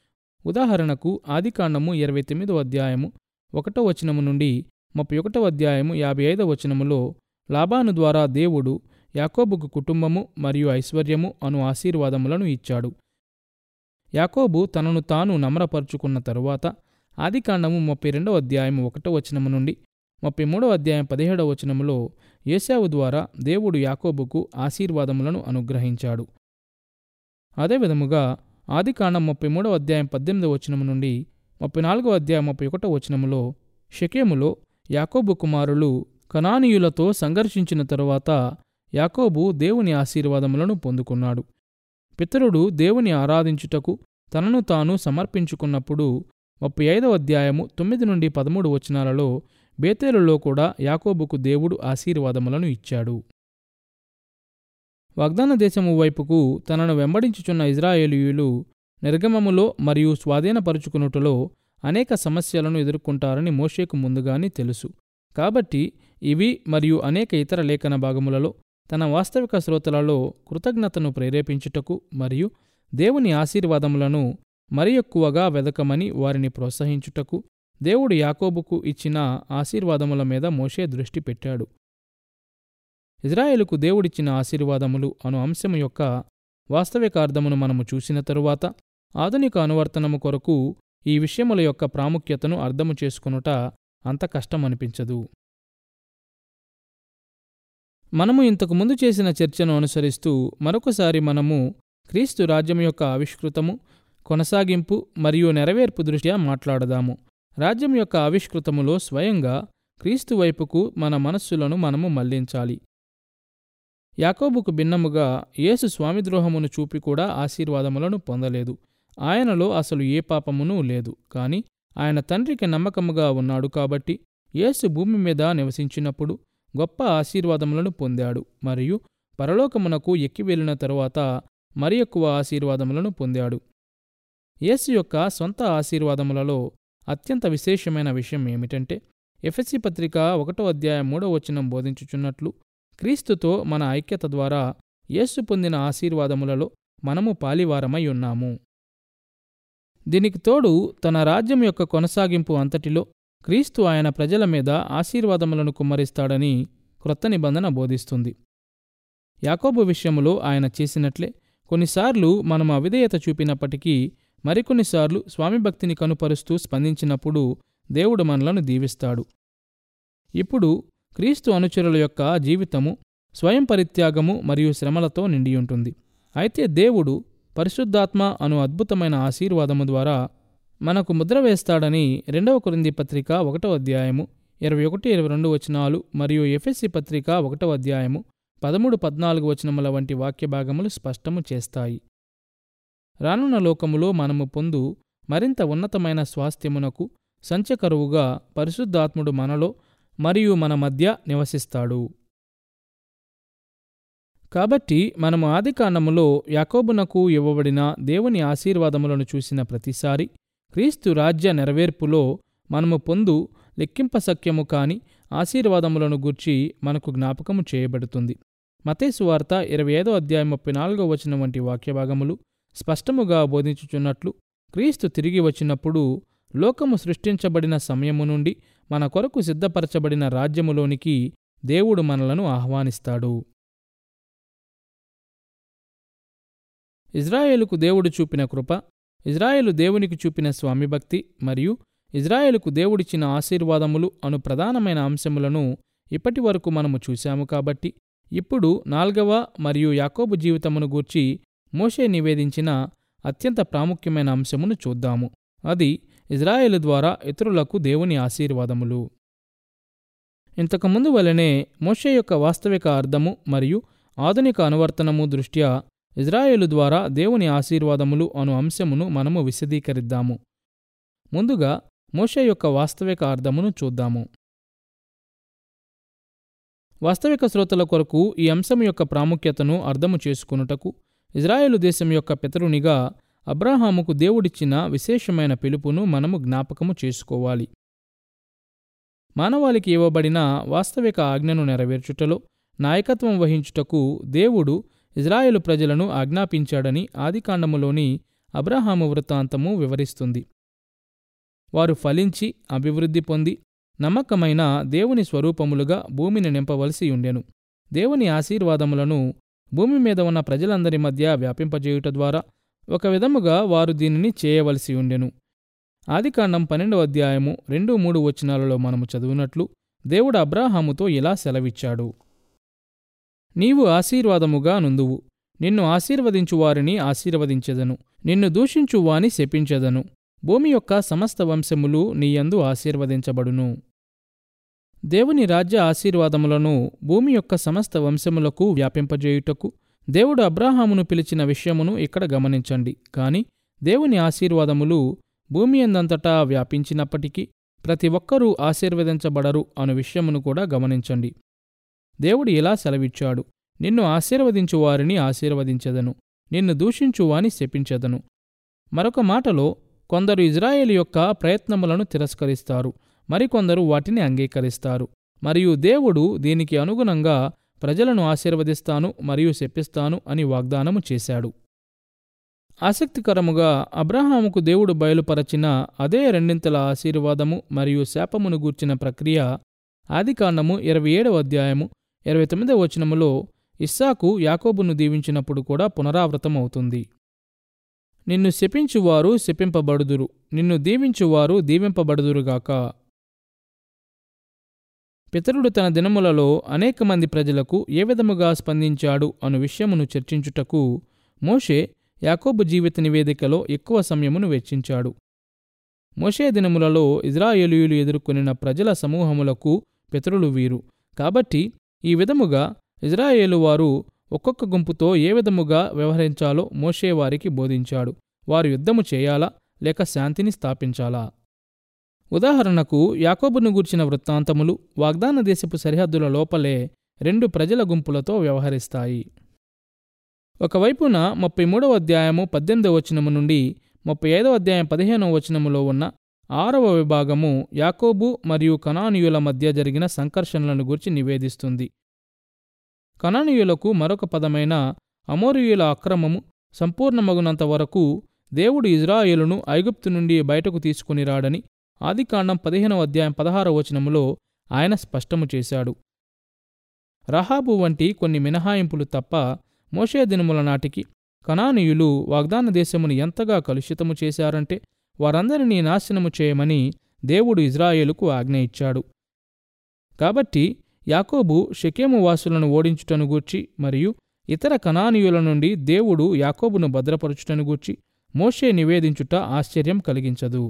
S1: ఉదాహరణకు ఆదికాండము ఇరవై తొమ్మిదో అధ్యాయము ఒకటో వచనము నుండి ముప్పై ఒకటో అధ్యాయము యాభై ఐదో వచనములో లాబాను ద్వారా దేవుడు యాకోబుకు కుటుంబము మరియు ఐశ్వర్యము అను ఆశీర్వాదములను ఇచ్చాడు యాకోబు తనను తాను నమ్రపరుచుకున్న తరువాత ఆదికాండము ముప్పై రెండవ అధ్యాయం ఒకటో వచనము నుండి ముప్పై మూడవ అధ్యాయం పదిహేడవ వచనములో ఏశావు ద్వారా దేవుడు యాకోబుకు ఆశీర్వాదములను అనుగ్రహించాడు అదేవిధముగా ఆదికాండం ముప్పై మూడవ అధ్యాయం పద్దెనిమిదవ వచనము నుండి ముప్పై నాలుగవ అధ్యాయం ముప్పై ఒకటో వచనములో షకేములో యాకోబు కుమారులు కనానీయులతో సంఘర్షించిన తరువాత యాకోబు దేవుని ఆశీర్వాదములను పొందుకున్నాడు పితరుడు దేవుని ఆరాధించుటకు తనను తాను సమర్పించుకున్నప్పుడు ముప్పై ఐదవ అధ్యాయము తొమ్మిది నుండి పదమూడు వచనాలలో బేతేలులో కూడా యాకోబుకు దేవుడు ఆశీర్వాదములను ఇచ్చాడు వాగ్దాన దేశము వైపుకు తనను వెంబడించుచున్న ఇజ్రాయేలీయులు నిర్గమములో మరియు స్వాధీనపరుచుకునుటలో అనేక సమస్యలను ఎదుర్కొంటారని మోషేకు ముందుగానే తెలుసు కాబట్టి ఇవి మరియు అనేక ఇతర లేఖన భాగములలో తన వాస్తవిక శ్రోతలలో కృతజ్ఞతను ప్రేరేపించుటకు మరియు దేవుని ఆశీర్వాదములను మరి ఎక్కువగా వెదకమని వారిని ప్రోత్సహించుటకు దేవుడు యాకోబుకు ఇచ్చిన ఆశీర్వాదముల మీద మోషే దృష్టి పెట్టాడు ఇజ్రాయేలుకు దేవుడిచ్చిన ఆశీర్వాదములు అను అంశము యొక్క వాస్తవిక అర్థమును మనము చూసిన తరువాత ఆధునిక అనువర్తనము కొరకు ఈ విషయముల యొక్క ప్రాముఖ్యతను అర్థము చేసుకొనుట అంత కష్టమనిపించదు మనము ఇంతకు ముందు చేసిన చర్చను అనుసరిస్తూ మరొకసారి మనము క్రీస్తు రాజ్యం యొక్క ఆవిష్కృతము కొనసాగింపు మరియు నెరవేర్పు దృష్ట్యా మాట్లాడదాము రాజ్యం యొక్క ఆవిష్కృతములో స్వయంగా క్రీస్తు వైపుకు మన మనస్సులను మనము మళ్లించాలి యాకోబుకు భిన్నముగా యేసు స్వామిద్రోహమును చూపి కూడా ఆశీర్వాదములను పొందలేదు ఆయనలో అసలు ఏ పాపమునూ లేదు కాని ఆయన తండ్రికి నమ్మకముగా ఉన్నాడు కాబట్టి యేసు భూమి మీద నివసించినప్పుడు గొప్ప ఆశీర్వాదములను పొందాడు మరియు పరలోకమునకు ఎక్కివెళ్ళిన తరువాత మరి ఎక్కువ ఆశీర్వాదములను పొందాడు యేసు యొక్క సొంత ఆశీర్వాదములలో అత్యంత విశేషమైన విషయం ఏమిటంటే ఎఫ్ఎస్సి పత్రిక ఒకటో అధ్యాయం మూడో వచనం బోధించుచున్నట్లు క్రీస్తుతో మన ఐక్యత ద్వారా యేసు పొందిన ఆశీర్వాదములలో మనము పాలివారమై ఉన్నాము దీనికి తోడు తన రాజ్యం యొక్క కొనసాగింపు అంతటిలో క్రీస్తు ఆయన ప్రజల మీద ఆశీర్వాదములను కుమ్మరిస్తాడని క్రొత్త నిబంధన బోధిస్తుంది యాకోబు విషయములో ఆయన చేసినట్లే కొన్నిసార్లు మనం అవిధేయత చూపినప్పటికీ మరికొన్నిసార్లు స్వామి భక్తిని కనుపరుస్తూ స్పందించినప్పుడు దేవుడు మనలను దీవిస్తాడు ఇప్పుడు క్రీస్తు అనుచరుల యొక్క జీవితము స్వయం పరిత్యాగము మరియు శ్రమలతో నిండియుంటుంది అయితే దేవుడు పరిశుద్ధాత్మ అను అద్భుతమైన ఆశీర్వాదము ద్వారా మనకు ముద్ర వేస్తాడని రెండవ కొరింది పత్రిక ఒకటో అధ్యాయము ఇరవై ఒకటి ఇరవై రెండు వచనాలు మరియు ఎఫ్ఎస్సి పత్రిక ఒకటో అధ్యాయము పదమూడు పద్నాలుగు వచనముల వంటి వాక్య భాగములు స్పష్టము చేస్తాయి రానున్న లోకములో మనము పొందు మరింత ఉన్నతమైన స్వాస్థ్యమునకు సంచకరువుగా పరిశుద్ధాత్ముడు మనలో మరియు మన మధ్య నివసిస్తాడు కాబట్టి మనము ఆదికాండములో యాకోబునకు ఇవ్వబడిన దేవుని ఆశీర్వాదములను చూసిన ప్రతిసారి క్రీస్తు రాజ్య నెరవేర్పులో మనము పొందు లెక్కింపసక్యము కాని ఆశీర్వాదములను గూర్చి మనకు జ్ఞాపకము చేయబడుతుంది మతేసు వార్త ఇరవై ఐదో అధ్యాయం ముప్పై నాలుగో వచనం వంటి వాక్యభాగములు స్పష్టముగా బోధించుచున్నట్లు క్రీస్తు తిరిగి వచ్చినప్పుడు లోకము సృష్టించబడిన సమయము నుండి మన కొరకు సిద్ధపరచబడిన రాజ్యములోనికి దేవుడు మనలను ఆహ్వానిస్తాడు ఇజ్రాయేలుకు దేవుడు చూపిన కృప ఇజ్రాయేలు దేవునికి చూపిన స్వామిభక్తి మరియు ఇజ్రాయేలుకు దేవుడిచ్చిన ఆశీర్వాదములు అను ప్రధానమైన అంశములను ఇప్పటి వరకు మనము చూశాము కాబట్టి ఇప్పుడు నాల్గవ మరియు యాకోబు జీవితమును గూర్చి మోషే నివేదించిన అత్యంత ప్రాముఖ్యమైన అంశమును చూద్దాము అది ఇజ్రాయేలు ద్వారా ఇతరులకు దేవుని ఆశీర్వాదములు ఇంతకుముందు వలనే మోషే యొక్క వాస్తవిక అర్థము మరియు ఆధునిక అనువర్తనము దృష్ట్యా ఇజ్రాయేలు ద్వారా దేవుని ఆశీర్వాదములు అను అంశమును మనము విశదీకరిద్దాము ముందుగా మోషే యొక్క వాస్తవిక అర్థమును చూద్దాము వాస్తవిక శ్రోతల కొరకు ఈ అంశం యొక్క ప్రాముఖ్యతను అర్థము చేసుకొనుటకు ఇజ్రాయేలు దేశం యొక్క పితరునిగా అబ్రాహాముకు దేవుడిచ్చిన విశేషమైన పిలుపును మనము జ్ఞాపకము చేసుకోవాలి మానవాళికి ఇవ్వబడిన వాస్తవిక ఆజ్ఞను నెరవేర్చుటలో నాయకత్వం వహించుటకు దేవుడు ఇజ్రాయేలు ప్రజలను ఆజ్ఞాపించాడని ఆదికాండములోని అబ్రహాము వృత్తాంతము వివరిస్తుంది వారు ఫలించి అభివృద్ధి పొంది నమ్మకమైన దేవుని స్వరూపములుగా భూమిని నింపవలసి ఉండెను దేవుని ఆశీర్వాదములను భూమి మీద ఉన్న ప్రజలందరి మధ్య వ్యాపింపజేయుట ద్వారా ఒక విధముగా వారు దీనిని చేయవలసి ఉండెను ఆదికాండం పన్నెండవ అధ్యాయము రెండు మూడు వచనాలలో మనము చదువునట్లు దేవుడు అబ్రాహాముతో ఇలా సెలవిచ్చాడు నీవు ఆశీర్వాదముగా నుందువు నిన్ను ఆశీర్వదించు వారిని ఆశీర్వదించెదను నిన్ను దూషించు వాని శపించెదను భూమి యొక్క సమస్త వంశములు నీయందు ఆశీర్వదించబడును దేవుని రాజ్య ఆశీర్వాదములను భూమి యొక్క సమస్త వంశములకు వ్యాపింపజేయుటకు దేవుడు అబ్రాహామును పిలిచిన విషయమును ఇక్కడ గమనించండి కాని దేవుని ఆశీర్వాదములు భూమి ఎందంతటా వ్యాపించినప్పటికీ ప్రతి ఒక్కరూ ఆశీర్వదించబడరు అను విషయమును కూడా గమనించండి దేవుడు ఇలా సెలవిచ్చాడు నిన్ను ఆశీర్వదించు వారిని ఆశీర్వదించెదను నిన్ను దూషించు వాని శపించెదను మరొక మాటలో కొందరు ఇజ్రాయేల్ యొక్క ప్రయత్నములను తిరస్కరిస్తారు మరికొందరు వాటిని అంగీకరిస్తారు మరియు దేవుడు దీనికి అనుగుణంగా ప్రజలను ఆశీర్వదిస్తాను మరియు శపిస్తాను అని వాగ్దానము చేశాడు ఆసక్తికరముగా అబ్రహాముకు దేవుడు బయలుపరచిన అదే రెండింతల ఆశీర్వాదము మరియు శాపమును గూర్చిన ప్రక్రియ ఆదికాండము ఇరవై ఏడవ అధ్యాయము ఇరవై తొమ్మిదవ వచనములో ఇస్సాకు యాకోబును దీవించినప్పుడు కూడా పునరావృతమవుతుంది నిన్ను శపించువారు శపింపబడుదురు నిన్ను దీవించువారు దీవింపబడుదురుగాక పితరుడు తన దినములలో అనేక మంది ప్రజలకు ఏ విధముగా స్పందించాడు అను విషయమును చర్చించుటకు మోషే యాకోబు జీవిత నివేదికలో ఎక్కువ సమయమును వెచ్చించాడు మోషే దినములలో ఇజ్రాయేలీయులు ఎదుర్కొనిన ప్రజల సమూహములకు పితరులు వీరు కాబట్టి ఈ విధముగా ఇజ్రాయేలు వారు ఒక్కొక్క గుంపుతో ఏ విధముగా వ్యవహరించాలో మోషే వారికి బోధించాడు వారు యుద్ధము చేయాలా లేక శాంతిని స్థాపించాలా ఉదాహరణకు యాకోబును గూర్చిన వృత్తాంతములు వాగ్దాన దేశపు సరిహద్దుల లోపలే రెండు ప్రజల గుంపులతో వ్యవహరిస్తాయి ఒకవైపున ముప్పై మూడవ అధ్యాయము పద్దెనిమిదవ వచనము నుండి ముప్పై ఐదవ అధ్యాయం పదిహేనవ వచనములో ఉన్న ఆరవ విభాగము యాకోబు మరియు కనానీయుల మధ్య జరిగిన సంకర్షణలను గురించి నివేదిస్తుంది కనానీయులకు మరొక పదమైన అమోరియుల అక్రమము సంపూర్ణమగునంత వరకు దేవుడు ఇజ్రాయేలును ఐగుప్తు నుండి బయటకు తీసుకుని రాడని ఆదికాండం పదిహేనవ అధ్యాయం పదహారవ వచనములో ఆయన స్పష్టము చేశాడు రహాబు వంటి కొన్ని మినహాయింపులు తప్ప మోషే దినముల నాటికి కనానీయులు వాగ్దాన దేశమును ఎంతగా కలుషితము చేశారంటే వారందరినీ నాశనము చేయమని దేవుడు ఇజ్రాయేలుకు ఆజ్ఞ ఇచ్చాడు కాబట్టి యాకోబు షెకేము వాసులను ఓడించుటను గూర్చి మరియు ఇతర కనానీయుల నుండి దేవుడు యాకోబును భద్రపరచుటను గూర్చి మోషే నివేదించుట ఆశ్చర్యం కలిగించదు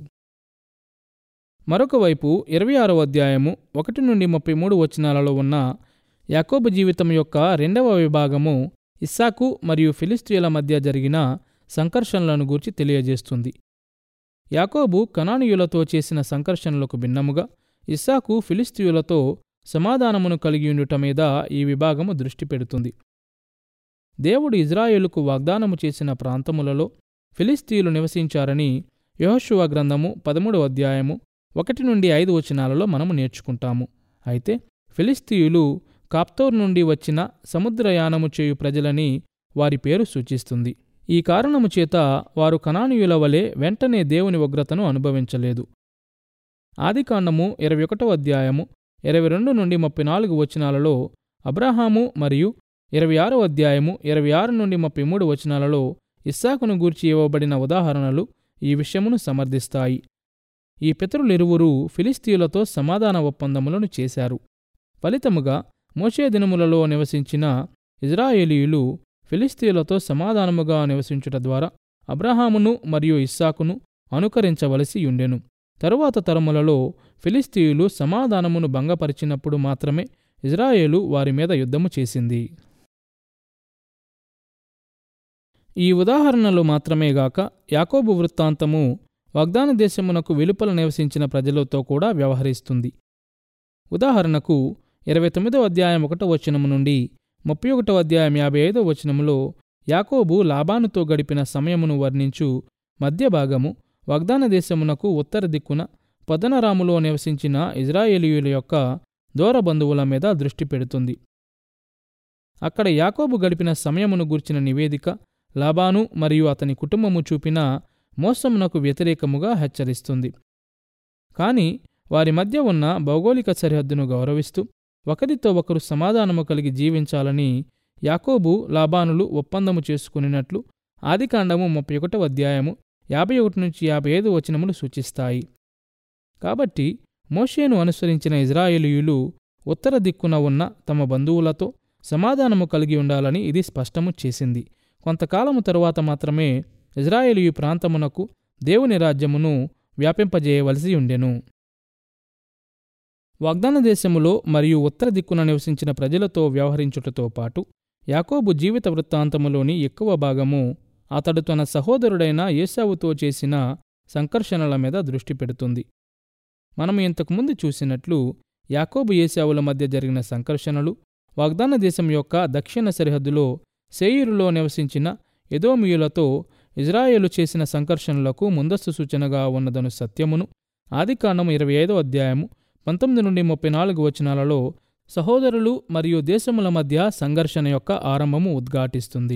S1: మరొకవైపు ఇరవై ఆరో అధ్యాయము ఒకటి నుండి ముప్పై మూడు వచనాలలో ఉన్న యాకోబు జీవితం యొక్క రెండవ విభాగము ఇస్సాకు మరియు ఫిలిస్త్రీల మధ్య జరిగిన సంకర్షణలను గూర్చి తెలియజేస్తుంది యాకోబు కనానీయులతో చేసిన సంకర్షణలకు భిన్నముగా ఇస్సాకు ఫిలిస్తీయులతో సమాధానమును కలిగియుండుట మీద ఈ విభాగము దృష్టి పెడుతుంది దేవుడు ఇజ్రాయేలుకు వాగ్దానము చేసిన ప్రాంతములలో ఫిలిస్తీయులు నివసించారని యెహోషువ గ్రంథము పదమూడవ అధ్యాయము ఒకటి నుండి ఐదు వచనాలలో మనము నేర్చుకుంటాము అయితే ఫిలిస్తీయులు కాప్తోర్ నుండి వచ్చిన సముద్రయానము చేయు ప్రజలని వారి పేరు సూచిస్తుంది ఈ కారణము చేత వారు కనానీయుల వలె వెంటనే దేవుని ఉగ్రతను అనుభవించలేదు ఆదికాండము ఇరవై ఒకటవ అధ్యాయము ఇరవై రెండు నుండి ముప్పై నాలుగు వచనాలలో అబ్రహాము మరియు ఇరవై ఆరో అధ్యాయము ఇరవై ఆరు నుండి ముప్పై మూడు వచనాలలో ఇస్సాకును గూర్చి ఇవ్వబడిన ఉదాహరణలు ఈ విషయమును సమర్థిస్తాయి ఈ పితరులిరువురు ఫిలిస్తీయులతో సమాధాన ఒప్పందములను చేశారు ఫలితముగా మోషే దినములలో నివసించిన ఇజ్రాయేలీయులు ఫిలిస్తీయులతో సమాధానముగా నివసించుట ద్వారా అబ్రహామును మరియు ఇస్సాకును అనుకరించవలసి ఉండెను తరువాత తరములలో ఫిలిస్తీయులు సమాధానమును భంగపరిచినప్పుడు మాత్రమే ఇజ్రాయేలు వారి మీద యుద్ధము చేసింది ఈ ఉదాహరణలు మాత్రమే గాక యాకోబు వృత్తాంతము వాగ్దాన దేశమునకు వెలుపల నివసించిన ప్రజలతో కూడా వ్యవహరిస్తుంది ఉదాహరణకు ఇరవై తొమ్మిదవ అధ్యాయం ఒకటో వచనము నుండి ముప్పై ఒకటో అధ్యాయం యాభై ఐదో వచనములో యాకోబు లాబానుతో గడిపిన సమయమును వర్ణించు మధ్య భాగము వాగ్దాన దేశమునకు ఉత్తర దిక్కున పదనరాములో నివసించిన ఇజ్రాయేలీయుల యొక్క దూర బంధువుల మీద దృష్టి పెడుతుంది అక్కడ యాకోబు గడిపిన సమయమును గూర్చిన నివేదిక లాబాను మరియు అతని కుటుంబము చూపిన మోసమునకు వ్యతిరేకముగా హెచ్చరిస్తుంది కాని వారి మధ్య ఉన్న భౌగోళిక సరిహద్దును గౌరవిస్తూ ఒకరితో ఒకరు సమాధానము కలిగి జీవించాలని యాకోబు లాబానులు ఒప్పందము చేసుకునినట్లు ఆదికాండము ముప్పై ఒకటవ అధ్యాయము యాభై ఒకటి నుంచి యాభై ఐదు వచనములు సూచిస్తాయి కాబట్టి మోషేను అనుసరించిన ఇజ్రాయేలీయులు ఉత్తర దిక్కున ఉన్న తమ బంధువులతో సమాధానము కలిగి ఉండాలని ఇది స్పష్టము చేసింది కొంతకాలము తరువాత మాత్రమే ఇజ్రాయేలీయు ప్రాంతమునకు దేవుని రాజ్యమును వ్యాపింపజేయవలసి ఉండెను వాగ్దాన దేశములో మరియు ఉత్తర దిక్కున నివసించిన ప్రజలతో వ్యవహరించుటతో పాటు యాకోబు జీవిత వృత్తాంతములోని ఎక్కువ భాగము అతడు తన సహోదరుడైన ఏసావుతో చేసిన సంకర్షణల మీద దృష్టి పెడుతుంది మనము ఇంతకుముందు చూసినట్లు యాకోబు ఏసావుల మధ్య జరిగిన సంకర్షణలు వాగ్దాన దేశం యొక్క దక్షిణ సరిహద్దులో సేయిరులో నివసించిన ఎదోమియులతో ఇజ్రాయేలు చేసిన సంకర్షణలకు ముందస్తు సూచనగా ఉన్నదను సత్యమును ఆదికాండము ఇరవై ఐదో అధ్యాయము పంతొమ్మిది నుండి ముప్పై నాలుగు వచనాలలో సహోదరులు మరియు దేశముల మధ్య సంఘర్షణ యొక్క ఆరంభము ఉద్ఘాటిస్తుంది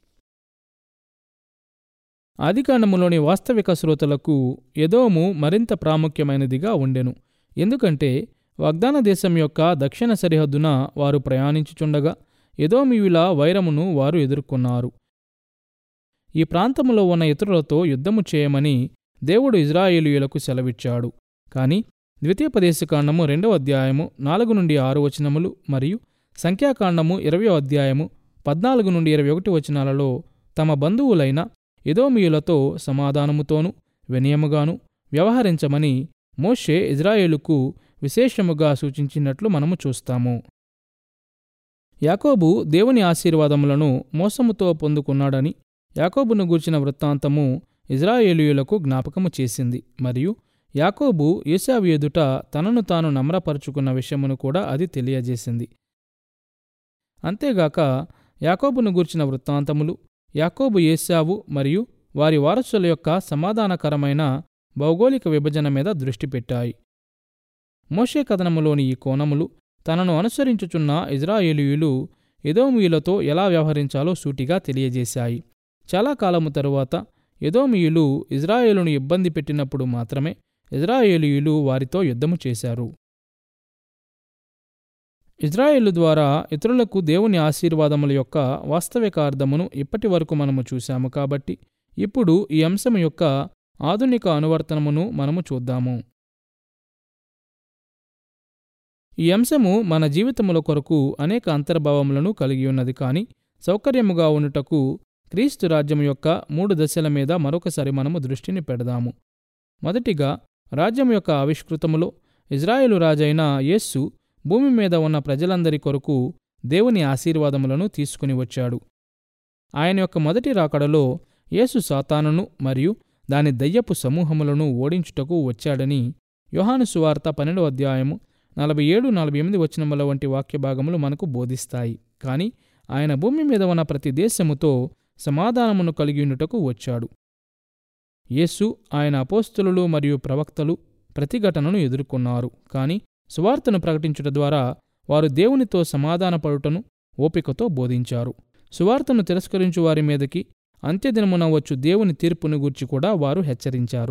S1: ఆదికాండములోని వాస్తవిక శ్రోతలకు ఎదోము మరింత ప్రాముఖ్యమైనదిగా ఉండెను ఎందుకంటే వాగ్దాన దేశం యొక్క దక్షిణ సరిహద్దున వారు ప్రయాణించుచుండగా ఎదోమియుల వైరమును వారు ఎదుర్కొన్నారు ఈ ప్రాంతములో ఉన్న ఇతరులతో యుద్ధము చేయమని దేవుడు ఇజ్రాయేలీయులకు సెలవిచ్చాడు కాని ద్వితీయోపదేశకాండము రెండవ అధ్యాయము నాలుగు నుండి ఆరు వచనములు మరియు సంఖ్యాకాండము ఇరవయో అధ్యాయము పద్నాలుగు నుండి ఇరవై ఒకటి వచనాలలో తమ బంధువులైన ఎదోమియులతో సమాధానముతోనూ వినయముగాను వ్యవహరించమని మోషే ఇజ్రాయేలుకు విశేషముగా సూచించినట్లు మనము చూస్తాము యాకోబు దేవుని ఆశీర్వాదములను మోసముతో పొందుకున్నాడని యాకోబును గూర్చిన వృత్తాంతము ఇజ్రాయేలీయులకు జ్ఞాపకము చేసింది మరియు యాకోబు ఏసావు ఎదుట తనను తాను నమ్రపరుచుకున్న విషయమును కూడా అది తెలియజేసింది అంతేగాక యాకోబును గూర్చిన వృత్తాంతములు యాకోబు ఏసావు మరియు వారి వారసుల యొక్క సమాధానకరమైన భౌగోళిక విభజన మీద దృష్టి పెట్టాయి మోషే కథనములోని ఈ కోణములు తనను అనుసరించుచున్న ఇజ్రాయేలీయులు ఎదోమీయులతో ఎలా వ్యవహరించాలో సూటిగా తెలియజేశాయి చాలా కాలము తరువాత ఎదోమీయులు ఇజ్రాయేలును ఇబ్బంది పెట్టినప్పుడు మాత్రమే ఇజ్రాయేలీయులు వారితో యుద్ధము చేశారు ఇజ్రాయేలు ద్వారా ఇతరులకు దేవుని ఆశీర్వాదముల యొక్క వాస్తవిక అర్థమును ఇప్పటి వరకు మనము చూశాము కాబట్టి ఇప్పుడు ఈ అంశం యొక్క ఆధునిక అనువర్తనమును మనము చూద్దాము ఈ అంశము మన జీవితముల కొరకు అనేక అంతర్భావములను కలిగి ఉన్నది కాని సౌకర్యముగా ఉండుటకు క్రీస్తు రాజ్యం యొక్క మూడు దశల మీద మరొకసారి మనము దృష్టిని పెడదాము మొదటిగా రాజ్యం యొక్క ఆవిష్కృతములో ఇజ్రాయేలు రాజైన యేస్సు భూమి మీద ఉన్న ప్రజలందరి కొరకు దేవుని ఆశీర్వాదములను తీసుకుని వచ్చాడు ఆయన యొక్క మొదటి రాకడలో యేసు సాతానును మరియు దాని దయ్యపు సమూహములను ఓడించుటకు వచ్చాడని యోహాను సువార్త పన్నెండవ అధ్యాయము నలభై ఏడు నలభై ఎనిమిది వచనముల వంటి వాక్యభాగములు మనకు బోధిస్తాయి కాని ఆయన భూమి మీద ఉన్న ప్రతి దేశముతో సమాధానమును కలిగియుండుటకు వచ్చాడు యేసు ఆయన అపోస్తులు మరియు ప్రవక్తలు ప్రతిఘటనను ఎదుర్కొన్నారు కాని సువార్తను ప్రకటించుట ద్వారా వారు దేవునితో సమాధానపడుటను ఓపికతో బోధించారు సువార్తను తిరస్కరించు వారి మీదకి అంత్యదినమున వచ్చు దేవుని తీర్పును గూర్చి కూడా వారు హెచ్చరించారు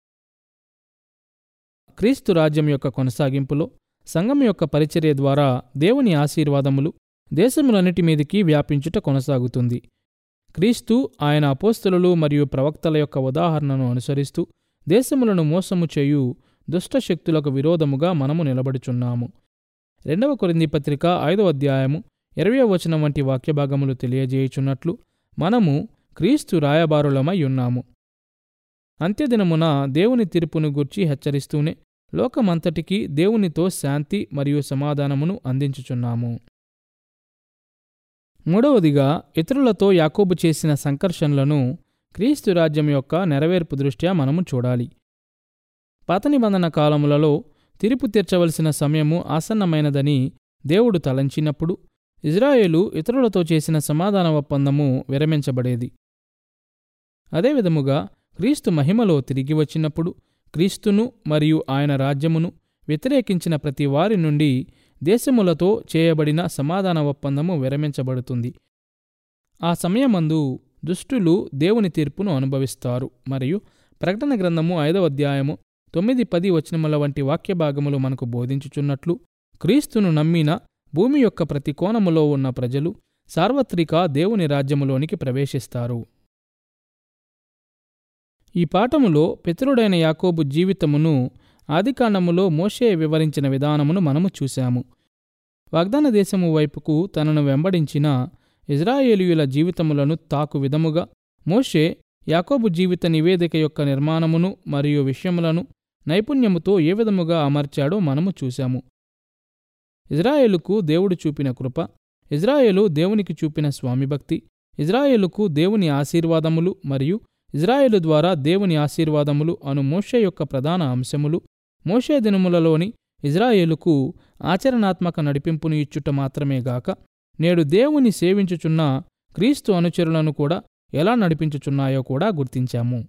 S1: క్రీస్తు రాజ్యం యొక్క కొనసాగింపులో సంఘం యొక్క పరిచర్య ద్వారా దేవుని ఆశీర్వాదములు దేశములన్నిటి మీదికి వ్యాపించుట కొనసాగుతుంది క్రీస్తు ఆయన అపోస్తలు మరియు ప్రవక్తల యొక్క ఉదాహరణను అనుసరిస్తూ దేశములను మోసము చేయు దుష్టశక్తులకు విరోధముగా మనము నిలబడుచున్నాము రెండవ కొరింది పత్రిక ఐదవ అధ్యాయము ఇరవై వచనం వంటి వాక్యభాగములు తెలియజేయుచున్నట్లు మనము క్రీస్తు రాయబారులమై ఉన్నాము అంత్యదినమున దేవుని తీర్పును గూర్చి హెచ్చరిస్తూనే లోకమంతటికీ దేవునితో శాంతి మరియు సమాధానమును అందించుచున్నాము మూడవదిగా ఇతరులతో యాకోబు చేసిన సంకర్షణలను క్రీస్తు రాజ్యం యొక్క నెరవేర్పు దృష్ట్యా మనము చూడాలి పాత నిబంధన కాలములలో తీర్పు తీర్చవలసిన సమయము ఆసన్నమైనదని దేవుడు తలంచినప్పుడు ఇజ్రాయేలు ఇతరులతో చేసిన సమాధాన ఒప్పందము విరమించబడేది అదేవిధముగా క్రీస్తు మహిమలో తిరిగి వచ్చినప్పుడు క్రీస్తును మరియు ఆయన రాజ్యమును వ్యతిరేకించిన ప్రతి వారి నుండి దేశములతో చేయబడిన సమాధాన ఒప్పందము విరమించబడుతుంది ఆ సమయమందు దుష్టులు దేవుని తీర్పును అనుభవిస్తారు మరియు ప్రకటన గ్రంథము ఐదవ అధ్యాయము తొమ్మిది పది వచనముల వంటి వాక్య భాగములు మనకు బోధించుచున్నట్లు క్రీస్తును నమ్మిన భూమి యొక్క ప్రతి కోణములో ఉన్న ప్రజలు సార్వత్రిక దేవుని రాజ్యములోనికి ప్రవేశిస్తారు ఈ పాఠములో పితరుడైన యాకోబు జీవితమును ఆదికాండములో మోషే వివరించిన విధానమును మనము చూశాము వాగ్దాన దేశము వైపుకు తనను వెంబడించిన ఇజ్రాయేలీయుల జీవితములను తాకు విధముగా మోషే యాకోబు జీవిత నివేదిక యొక్క నిర్మాణమును మరియు విషయములను నైపుణ్యముతో ఏ విధముగా అమర్చాడో మనము చూశాము ఇజ్రాయేలుకు దేవుడు చూపిన కృప ఇజ్రాయేలు దేవునికి చూపిన స్వామిభక్తి ఇజ్రాయేలుకు దేవుని ఆశీర్వాదములు మరియు ఇజ్రాయేలు ద్వారా దేవుని ఆశీర్వాదములు అను మోషే యొక్క ప్రధాన అంశములు మోషే దినములలోని ఇజ్రాయేలుకు ఆచరణాత్మక నడిపింపును ఇచ్చుట మాత్రమే గాక నేడు దేవుని సేవించుచున్న క్రీస్తు అనుచరులను కూడా ఎలా నడిపించుచున్నాయో కూడా గుర్తించాము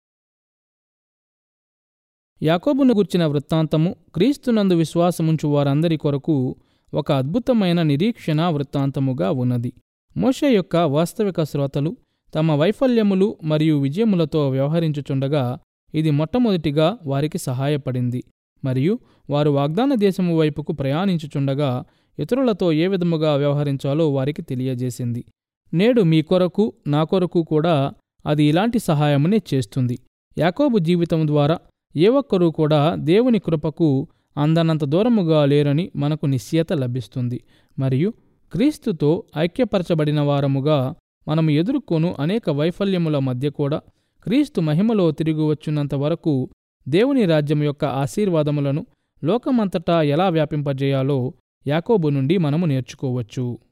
S1: యాకోబును గుర్చిన వృత్తాంతము క్రీస్తునందు విశ్వాసముంచు వారందరి కొరకు ఒక అద్భుతమైన నిరీక్షణ వృత్తాంతముగా ఉన్నది మోషే యొక్క వాస్తవిక శ్రోతలు తమ వైఫల్యములు మరియు విజయములతో వ్యవహరించుచుండగా ఇది మొట్టమొదటిగా వారికి సహాయపడింది మరియు వారు వాగ్దాన దేశము వైపుకు ప్రయాణించుచుండగా ఇతరులతో ఏ విధముగా వ్యవహరించాలో వారికి తెలియజేసింది నేడు మీ కొరకు నా కొరకు కూడా అది ఇలాంటి సహాయమునే చేస్తుంది యాకోబు జీవితం ద్వారా ఏ ఒక్కరూ కూడా దేవుని కృపకు అందనంత దూరముగా లేరని మనకు నిశ్చయత లభిస్తుంది మరియు క్రీస్తుతో ఐక్యపరచబడిన వారముగా మనము ఎదుర్కొను అనేక వైఫల్యముల మధ్య కూడా క్రీస్తు మహిమలో తిరిగి వచ్చినంత వరకు దేవుని రాజ్యం యొక్క ఆశీర్వాదములను లోకమంతటా ఎలా వ్యాపింపజేయాలో యాకోబు నుండి మనము నేర్చుకోవచ్చు